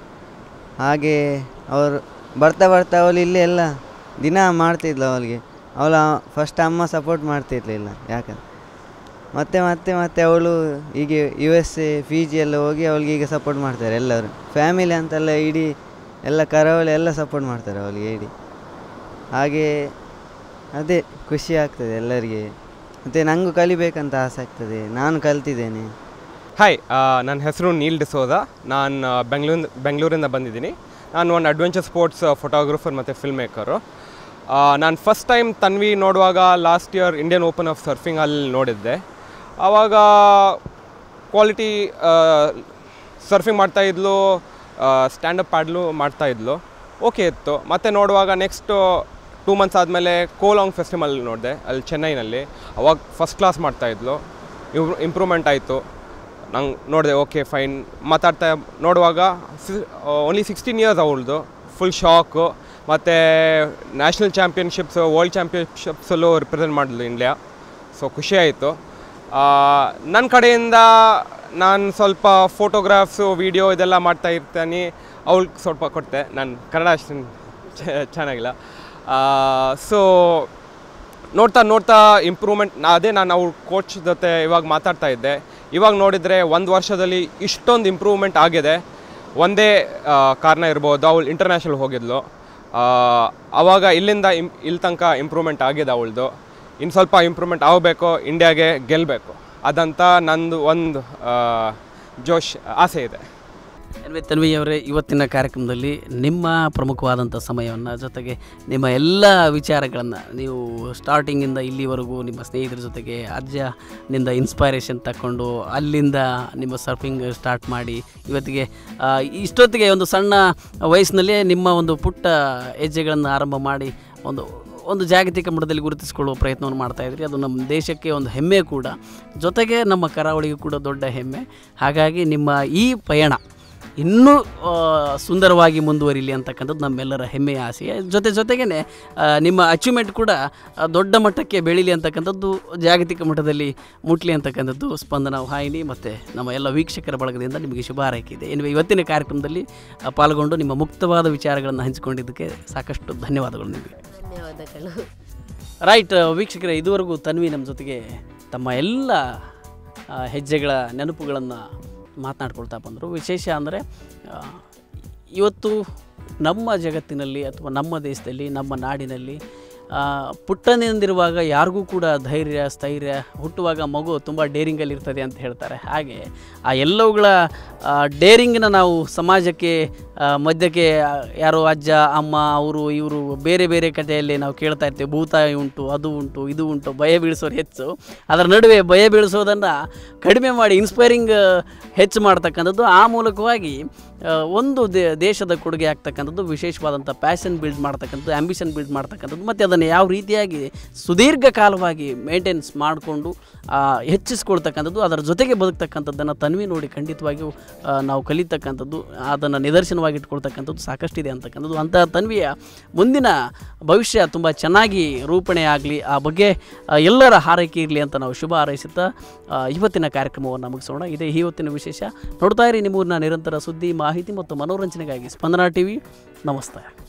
ಹಾಗೆ ಅವರು ಬರ್ತಾ ಬರ್ತಾ ಅವಳು ಇಲ್ಲಿ ಎಲ್ಲ ದಿನ ಮಾಡ್ತಿದ್ಲು ಅವಳಿಗೆ ಅವಳ ಫಸ್ಟ್ ಅಮ್ಮ ಸಪೋರ್ಟ್ ಮಾಡ್ತಿರ್ಲಿಲ್ಲ ಯಾಕಂದ್ರೆ ಮತ್ತೆ ಮತ್ತೆ ಮತ್ತೆ ಅವಳು ಹೀಗೆ U S A P G ಎಲ್ಲ ಹೋಗಿ ಅವಳಿಗೆ ಈಗ ಸಪೋರ್ಟ್ ಮಾಡ್ತಾರೆ ಎಲ್ಲರೂ ಫ್ಯಾಮಿಲಿ ಅಂತೆಲ್ಲ ಇಡೀ ಎಲ್ಲ ಕರಾವಳಿ ಎಲ್ಲ ಸಪೋರ್ಟ್ ಮಾಡ್ತಾರೆ ಅವಳಿಗೆ ಇಡೀ ಹಾಗೆ ಅದೇ ಖುಷಿ ಆಗ್ತದೆ ಎಲ್ಲರಿಗೆ ಮತ್ತು ನನಗೂ ಕಲಿಬೇಕಂತ ಆಸೆ ಆಗ್ತದೆ ನಾನು ಕಲ್ತಿದ್ದೇನೆ ಹಾಯ್ ನನ್ನ ಹೆಸರು ನೀಲ್ ಡಿಸೋದ ನಾನು ಬೆಂಗಳೂರು ಬೆಂಗಳೂರಿಂದ ಬಂದಿದ್ದೀನಿ ನಾನು ಒಂದು ಅಡ್ವೆಂಚರ್ ಸ್ಪೋರ್ಟ್ಸ್ ಫೋಟೋಗ್ರಫರ್ ಮತ್ತು ಫಿಲ್ಮ್ ಮೇಕರು ನಾನು ಫಸ್ಟ್ ಟೈಮ್ ತನ್ವಿ ನೋಡುವಾಗ last year Indian open of surfing ಅಲ್ಲಿ ನೋಡಿದ್ದೆ ಆವಾಗ ಕ್ವಾಲಿಟಿ ಸರ್ಫಿಂಗ್ ಮಾಡ್ತಾಯಿದ್ಲು ಸ್ಟ್ಯಾಂಡಪ್ ಪ್ಯಾಡ್ಲು ಮಾಡ್ತಾಯಿದ್ಲು ಓಕೆ ಇತ್ತು ಮತ್ತೆ ನೋಡುವಾಗ ನೆಕ್ಸ್ಟು ಟೂ ಮಂತ್ಸ್ ಆದಮೇಲೆ ಕೋಲಾಂಗ್ ಫೆಸ್ಟಿವಲ್ ನೋಡಿದೆ ಅಲ್ಲಿ ಚೆನ್ನೈನಲ್ಲಿ ಅವಾಗ ಫಸ್ಟ್ ಕ್ಲಾಸ್ ಮಾಡ್ತಾಯಿದ್ಲು ಇಂಪ್ರೂವ್ಮೆಂಟ್ ಆಯಿತು ನಂಗೆ ನೋಡಿದೆ ಓಕೆ ಫೈನ್ ಮಾತಾಡ್ತಾ ನೋಡುವಾಗ ಓನ್ಲಿ ಸಿಕ್ಸ್ಟೀನ್ ಇಯರ್ಸ್ ಅವಳದು ಫುಲ್ ಶಾಕು ಮತ್ತು ನ್ಯಾಷನಲ್ ಚಾಂಪಿಯನ್ಶಿಪ್ಸ್ ವರ್ಲ್ಡ್ ಚಾಂಪಿಯನ್ಶಿಪ್ಸಲ್ಲೂ ರಿಪ್ರೆಸೆಂಟ್ ಮಾಡಿದ್ಲು ಇಂಡಿಯಾ ಸೊ ಖುಷಿ ಆಯಿತು ನನ್ನ ಕಡೆಯಿಂದ ನಾನು ಸ್ವಲ್ಪ ಫೋಟೋಗ್ರಾಫ್ಸು ವೀಡಿಯೋ ಇದೆಲ್ಲ ಮಾಡ್ತಾ ಇರ್ತೀನಿ ಅವಳಿಗೆ ಸ್ವಲ್ಪ ಕೊಡ್ತೆ ನಾನು ಕನ್ನಡ ಅಷ್ಟು ಚೆನ್ನಾಗಿಲ್ಲ ಸೊ ನೋಡ್ತಾ ನೋಡ್ತಾ ಇಂಪ್ರೂವ್ಮೆಂಟ್ ಅದೇ ನಾನು ಅವ್ರ ಕೋಚ್ ಜೊತೆ ಇವಾಗ ಮಾತಾಡ್ತಾ ಇದ್ದೆ ಇವಾಗ ನೋಡಿದರೆ ಒಂದು ವರ್ಷದಲ್ಲಿ ಇಷ್ಟೊಂದು ಇಂಪ್ರೂವ್ಮೆಂಟ್ ಆಗಿದೆ ಒಂದೇ ಆ, ಕಾರಣ ಇರ್ಬೋದು ಅವಳು ಇಂಟರ್ನ್ಯಾಷನಲ್ ಹೋಗಿದ್ಲು ಆ, ಆವಾಗ ಇಲ್ಲಿಂದ ಇಮ್ ಇಲ್ಲಿ ತನಕ ಇಂಪ್ರೂವ್ಮೆಂಟ್ ಆಗಿದೆ ಅವಳದು ಇನ್ನು ಸ್ವಲ್ಪ ಇಂಪ್ರೂವ್ಮೆಂಟ್ ಆಗಬೇಕು ಇಂಡಿಯಾಗೆ ಗೆಲ್ಲಬೇಕು ಅದಂತ ನಂದು ಒಂದು ಆ, ಜೋಶ್ ಆಸೆ ಇದೆ ಎನ್ವೆ ತನ್ವಿ ಅವರೇ ಇವತ್ತಿನ ಕಾರ್ಯಕ್ರಮದಲ್ಲಿ ನಿಮ್ಮ ಪ್ರಮುಖವಾದಂಥ ಸಮಯವನ್ನು ಜೊತೆಗೆ ನಿಮ್ಮ ಎಲ್ಲ ವಿಚಾರಗಳನ್ನು ನೀವು ಸ್ಟಾರ್ಟಿಂಗಿಂದ ಇಲ್ಲಿವರೆಗೂ ನಿಮ್ಮ ಸ್ನೇಹಿತರ ಜೊತೆಗೆ ಅಜ್ಜನಿಂದ ಇನ್ಸ್ಪೈರೇಷನ್ ತಗೊಂಡು ಅಲ್ಲಿಂದ ನಿಮ್ಮ ಸರ್ಫಿಂಗ್ ಸ್ಟಾರ್ಟ್ ಮಾಡಿ ಇವತ್ತಿಗೆ ಆ, ಇಷ್ಟೊತ್ತಿಗೆ ಒಂದು ಸಣ್ಣ ವಯಸ್ಸಿನಲ್ಲೇ ನಿಮ್ಮ ಒಂದು ಪುಟ್ಟ ಹೆಜ್ಜೆಗಳನ್ನು ಆರಂಭ ಮಾಡಿ ಒಂದು ಒಂದು ಜಾಗತಿಕ ಮಟ್ಟದಲ್ಲಿ ಗುರುತಿಸಿಕೊಳ್ಳುವ ಪ್ರಯತ್ನವನ್ನು ಮಾಡ್ತಾ ಇದ್ರಿ ಅದು ನಮ್ಮ ದೇಶಕ್ಕೆ ಒಂದು ಹೆಮ್ಮೆ ಕೂಡ ಜೊತೆಗೆ ನಮ್ಮ ಕರಾವಳಿಗೂ ಕೂಡ ದೊಡ್ಡ ಹೆಮ್ಮೆ ಹಾಗಾಗಿ ನಿಮ್ಮ ಈ ಪಯಣ ಇನ್ನೂ ಆ, ಸುಂದರವಾಗಿ ಮುಂದುವರಿಲಿ ಅಂತಕ್ಕಂಥದ್ದು ನಮ್ಮೆಲ್ಲರ ಹೆಮ್ಮೆಯ ಆಸೆ ಜೊತೆ ಜೊತೆಗೇ ನಿಮ್ಮ ಅಚೀವ್ಮೆಂಟ್ ಕೂಡ ಆ, ದೊಡ್ಡ ಮಟ್ಟಕ್ಕೆ ಬೆಳೀಲಿ ಅಂತಕ್ಕಂಥದ್ದು ಜಾಗತಿಕ ಮಟ್ಟದಲ್ಲಿ ಮುಟ್ಲಿ ಅಂತಕ್ಕಂಥದ್ದು ಸ್ಪಂದನ ವಾಹಿನಿ ಮತ್ತು ನಮ್ಮ ಎಲ್ಲ ವೀಕ್ಷಕರ ಬಳಗದಿಂದ ನಿಮಗೆ ಶುಭ ಹಾರೈಕಿದೆ ಇನ್ನು ಇವತ್ತಿನ ಕಾರ್ಯಕ್ರಮದಲ್ಲಿ ಆ, ಪಾಲ್ಗೊಂಡು ನಿಮ್ಮ ಮುಕ್ತವಾದ ವಿಚಾರಗಳನ್ನು ಹಂಚಿಕೊಂಡಿದ್ದಕ್ಕೆ ಸಾಕಷ್ಟು ಧನ್ಯವಾದಗಳು ನಿಮಗೆ ಧನ್ಯವಾದಗಳು ರೈಟ್ ವೀಕ್ಷಕರೇ ಇದುವರೆಗೂ ತನ್ವಿ ನಮ್ಮ ಜೊತೆಗೆ ತಮ್ಮ ಎಲ್ಲ ಆ, ಹೆಜ್ಜೆಗಳ ನೆನಪುಗಳನ್ನು ಮಾತನಾಡ್ಕೊಳ್ತಾ ಬಂದರು ವಿಶೇಷ ಅಂದರೆ ಇವತ್ತು ನಮ್ಮ ಜಗತ್ತಿನಲ್ಲಿ ಅಥವಾ ನಮ್ಮ ದೇಶದಲ್ಲಿ ನಮ್ಮ ನಾಡಿನಲ್ಲಿ ಆ, ಪುಟ್ಟನಿಂದಿರುವಾಗ ಯಾರಿಗೂ ಕೂಡ ಧೈರ್ಯ ಸ್ಥೈರ್ಯ ಹುಟ್ಟುವಾಗ ಮಗು ತುಂಬ ಡೇರಿಂಗಲ್ಲಿ ಇರ್ತದೆ ಅಂತ ಹೇಳ್ತಾರೆ ಹಾಗೆ ಆ ಎಲ್ಲವುಗಳ ಡೇರಿಂಗ್ನ ನಾವು ಸಮಾಜಕ್ಕೆ ಆ, ಮಧ್ಯಕ್ಕೆ ಆ, ಯಾರೋ ಅಜ್ಜ ಅಮ್ಮ ಅವರು ಇವರು ಬೇರೆ ಬೇರೆ ಕಥೆಯಲ್ಲಿ ನಾವು ಕೇಳ್ತಾ ಇರ್ತೇವೆ ಭೂತಾಯಿ ಉಂಟು ಅದು ಉಂಟು ಇದು ಉಂಟು ಭಯ ಬೀಳಿಸೋರು ಹೆಚ್ಚು ಅದರ ನಡುವೆ ಭಯ ಬೀಳಿಸೋದನ್ನು ಕಡಿಮೆ ಮಾಡಿ ಇನ್ಸ್ಪೈರಿಂಗ್ ಹೆಚ್ಚು ಮಾಡ್ತಕ್ಕಂಥದ್ದು ಆ ಮೂಲಕವಾಗಿ ಆ, ಒಂದು ದೇ ದೇಶದ ಕೊಡುಗೆ ಆಗ್ತಕ್ಕಂಥದ್ದು ವಿಶೇಷವಾದಂಥ ಪ್ಯಾಷನ್ ಬಿಲ್ಡ್ ಮಾಡ್ತಕ್ಕಂಥದ್ದು ಆ್ಯಂಬಿಷನ್ ಬಿಲ್ಡ್ ಮಾಡ್ತಕ್ಕಂಥದ್ದು ಮತ್ತು ಅದನ್ನು ಯಾವ ರೀತಿಯಾಗಿ ಸುದೀರ್ಘ ಕಾಲವಾಗಿ ಮೇಂಟೆನ್ಸ್ ಮಾಡಿಕೊಂಡು ಹೆಚ್ಚಿಸ್ಕೊಳ್ತಕ್ಕಂಥದ್ದು ಅದರ ಜೊತೆಗೆ ಬದುಕ್ತಕ್ಕಂಥದ್ದನ್ನು ತನ್ವಿ ನೋಡಿ ಖಂಡಿತವಾಗಿಯೂ ಆ, ನಾವು ಕಲಿತಕ್ಕಂಥದ್ದು ಅದನ್ನು ನಿದರ್ಶನವಾಗಿ ಇಟ್ಕೊಳ್ತಕ್ಕಂಥದ್ದು ಸಾಕಷ್ಟಿದೆ ಅಂತಕ್ಕಂಥದ್ದು ಅಂತಹ ತನ್ವಿಯ ಮುಂದಿನ ಭವಿಷ್ಯ ತುಂಬ ಚೆನ್ನಾಗಿ ರೂಪಣೆ ಆಗಲಿ ಆ ಬಗ್ಗೆ ಆ, ಎಲ್ಲರ ಹಾರೈಕೆ ಇರಲಿ ಅಂತ ನಾವು ಶುಭ ಹಾರೈಸುತ್ತಾ ಆ, ಇವತ್ತಿನ ಕಾರ್ಯಕ್ರಮವನ್ನು ಮುಗಿಸೋಣ ಇದೇ ಇವತ್ತಿನ ವಿಶೇಷ ನೋಡ್ತಾ ಇರಿ ನಿಮ್ಮೂರಿನ ನಿರಂತರ ಸುದ್ದಿ ಮಾಹಿತಿ ಮತ್ತು ಮನೋರಂಜನೆಗಾಗಿ ಸ್ಪಂದನಾ ಟಿ ವಿ ನಮಸ್ತೆ